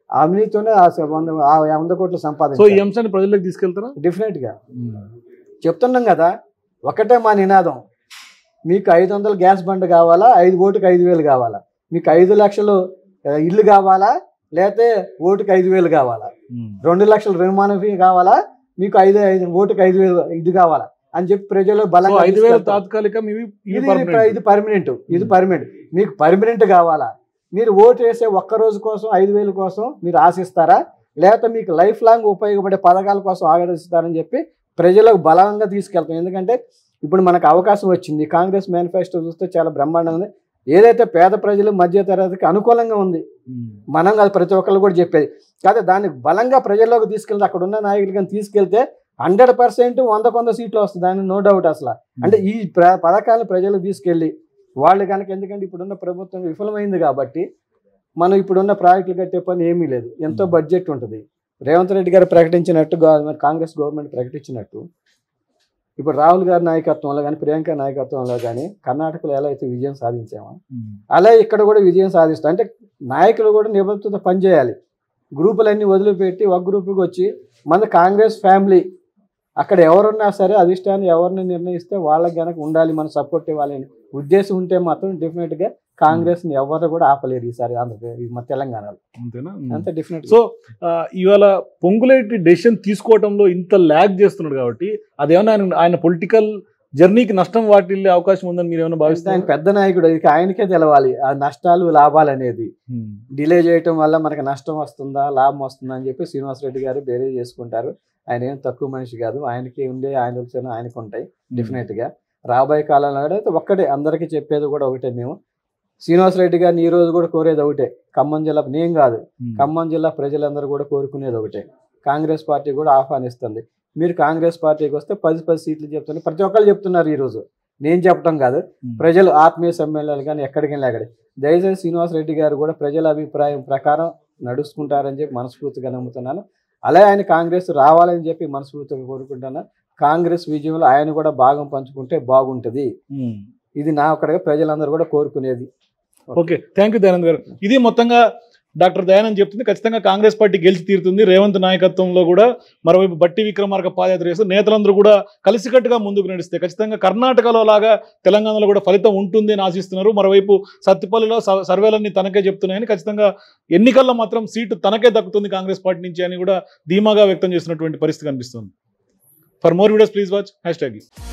ఆ అవినీతితోనే ఆ స- వంద ఆ వంద కోట్లు సో ఈ సంపాదించారు అంశాన్ని ప్రజల్లోకి తీసుకెళ్తారా డెఫినెట్ గా చెప్తున్నాం కదా ఒకటే మా నినాదం మీకు ఐదు వందల గ్యాస్ బండ్ కావాలా ఐదు ఓటుకి ఐదు వేలు కావాలా మీకు ఐదు లక్షలు ఆ, ఇల్లు కావాలా లేకపోతే ఓటుకి ఐదు వేలు కావాలా రెండు లక్షల రుణమాఫీ కావాలా మీకు ఐదు ఐదు ఓటుకి ఐదు వేలు ఇది కావాలా అని చెప్పి ప్రజలు సో బలంగా ఐదు వేలు తీసుకెళ్తాం. తాత్కాలిక ఇవి ఇవి ఇది permanent. ఇది పర్మనెంట్ ఇది Hmm. పర్మనెంట్ మీకు పర్మనెంట్ కావాలా మీరు ఓటు వేసే ఒక్క రోజు కోసం ఐదు వేల కోసం మీరు ఆశిస్తారా లేకపోతే మీకు లైఫ్ లాంగ్ ఉపయోగపడే పథకాల కోసం ఆలోచిస్తారని చెప్పి ప్రజలకు బలంగా తీసుకెళ్తాం ఎందుకంటే ఇప్పుడు మనకు అవకాశం వచ్చింది కాంగ్రెస్ మేనిఫెస్టో చూస్తే చాలా బ్రహ్మాండంగా ఉంది ఏదైతే పేద ప్రజలు మధ్య తరగతికి అనుకూలంగా ఉంది ఉమ్. మనం కాదు ప్రతి ఒక్కళ్ళు కూడా చెప్పేది కాదు దాన్ని బలంగా ప్రజల్లోకి తీసుకెళ్తే అక్కడ ఉన్న నాయకులు కానీ తీసుకెళ్తే హండ్రెడ్ పర్సెంట్ వంద కొంద సీట్లు వస్తుంది దాని నో డౌట్ అసలు అంటే ఈ ప్ర- పథకాలను ప్రజలకు తీసుకెళ్ళి వాళ్ళు కనుక ఎందుకంటే ఇప్పుడున్న ప్రభుత్వం విఫలమైంది కాబట్టి మనం ఇప్పుడున్న ప్రాజెక్టులు కట్టే పని ఏమీ లేదు ఎంతో బడ్జెట్ ఉంటుంది రేవంత్ రెడ్డి గారు ప్రకటించినట్టు గవర్నమెంట్ కాంగ్రెస్ గవర్నమెంట్ ప్రకటించినట్టు ఇప్పుడు రాహుల్ గారి నాయకత్వంలో కానీ ప్రియాంక నాయకత్వంలో కానీ కర్ణాటకలో ఎలా అయితే విజయం సాధించామో ఉమ్. అలా ఇక్కడ కూడా విజయం సాధిస్తాం అంటే నాయకులు కూడా నిబద్ధతతో పనిచేయాలి గ్రూపులన్నీ వదిలిపెట్టి ఒక గ్రూపుకి వచ్చి మన కాంగ్రెస్ ఫ్యామిలీ అక్కడ ఎవరున్నా సరే అధిష్టానం ఎవరిని నిర్ణయిస్తే వాళ్ళకి గనక ఉండాలి మన సపోర్ట్ ఇవ్వాలని ఉద్దేశం ఉంటే మాత్రం డెఫినెట్గా కాంగ్రెస్ని ఎవరు కూడా ఆపలేరు ఈసారి ఆంధ్రప్రదేశ్ మన తెలంగాణలో అంతేనా ఉమ్. అంతే డెఫినెట్ సో ఆ, ఇవాళ పొంగులేటి డెసిషన్ తీసుకోవడంలో ఇంత ల్యాగ్ చేస్తున్నాడు కాబట్టి అదేమన్నా ఆయన ఆయన పొలిటికల్ జర్నీకి నష్టం వాటిల్లే అవకాశం ఉందని మీరు ఏమైనా ఆయన భావిస్తారు పెద్ద నాయకుడు ఇక ఆయనకే తెలవాలి ఆ నష్టాలు లాభాలు అనేది డిలే చేయటం వల్ల మనకి నష్టం వస్తుందా లాభం వస్తుందా అని చెప్పి శ్రీనివాసరెడ్డి గారు బేరే చేసుకుంటారు ఆయన ఏం తక్కువ మనిషి కాదు ఆయనకి ఉండే ఆయన వచ్చిన ఆయనకు ఉంటాయి డెఫినెట్ గా రాబోయే కాలంలో కూడా అయితే ఒక్కటే అందరికీ చెప్పేది కూడా ఒకటే మేము శ్రీనివాసరెడ్డి గారిని ఈ రోజు కూడా కోరేది ఒకటే ఖమ్మం జిల్లా నేను కాదు ఖమ్మం జిల్లా ప్రజలందరూ కూడా కోరుకునేది ఒకటే కాంగ్రెస్ పార్టీ కూడా ఆహ్వానిస్తుంది మీరు కాంగ్రెస్ పార్టీకి వస్తే పది పది సీట్లు చెప్తున్నారు ప్రతి ఒక్కళ్ళు చెప్తున్నారు ఈ రోజు నేను చెప్పడం కాదు ప్రజలు ఆత్మీయ సమ్మేళనాలు కానీ ఎక్కడికి వెళ్ళి అక్కడికి దయచేసి శ్రీనివాసరెడ్డి గారు కూడా ప్రజల అభిప్రాయం ప్రకారం నడుచుకుంటారని చెప్పి మనస్ఫూర్తిగా నమ్ముతున్నాను అలాగే ఆయన కాంగ్రెస్ రావాలని చెప్పి మనస్ఫూర్తిగా కోరుకుంటున్నాను కాంగ్రెస్ విజయంలో ఆయన కూడా భాగం పంచుకుంటే బాగుంటుంది ఇది నా ఒక్కడిగా ప్రజలందరూ కూడా కోరుకునేది ఓకే థ్యాంక్ యూ దయానంద్ గారు ఇది మొత్తంగా డాక్టర్ దయానంద్ చెప్తుంది ఖచ్చితంగా కాంగ్రెస్ పార్టీ గెలిచి తీరుతుంది రేవంత్ నాయకత్వంలో కూడా మరోవైపు బట్టి విక్రమార్క పాదయాత్ర చేస్తూ నేతలందరూ కూడా కలిసికట్టుగా ముందుకు నడిస్తే ఖచ్చితంగా కర్ణాటకలో లాగా తెలంగాణలో కూడా ఫలితం ఉంటుంది అని ఆశిస్తున్నారు మరోవైపు సత్తుపల్లిలో స- సర్వేలన్నీ తనకే చెప్తున్నాయని ఖచ్చితంగా ఎన్నికల్లో మాత్రం సీటు తనకే దక్కుతుంది కాంగ్రెస్ పార్టీ నుంచి అని కూడా ధీమాగా వ్యక్తం చేస్తున్నటువంటి పరిస్థితి కనిపిస్తుంది for more videos please watch hash tag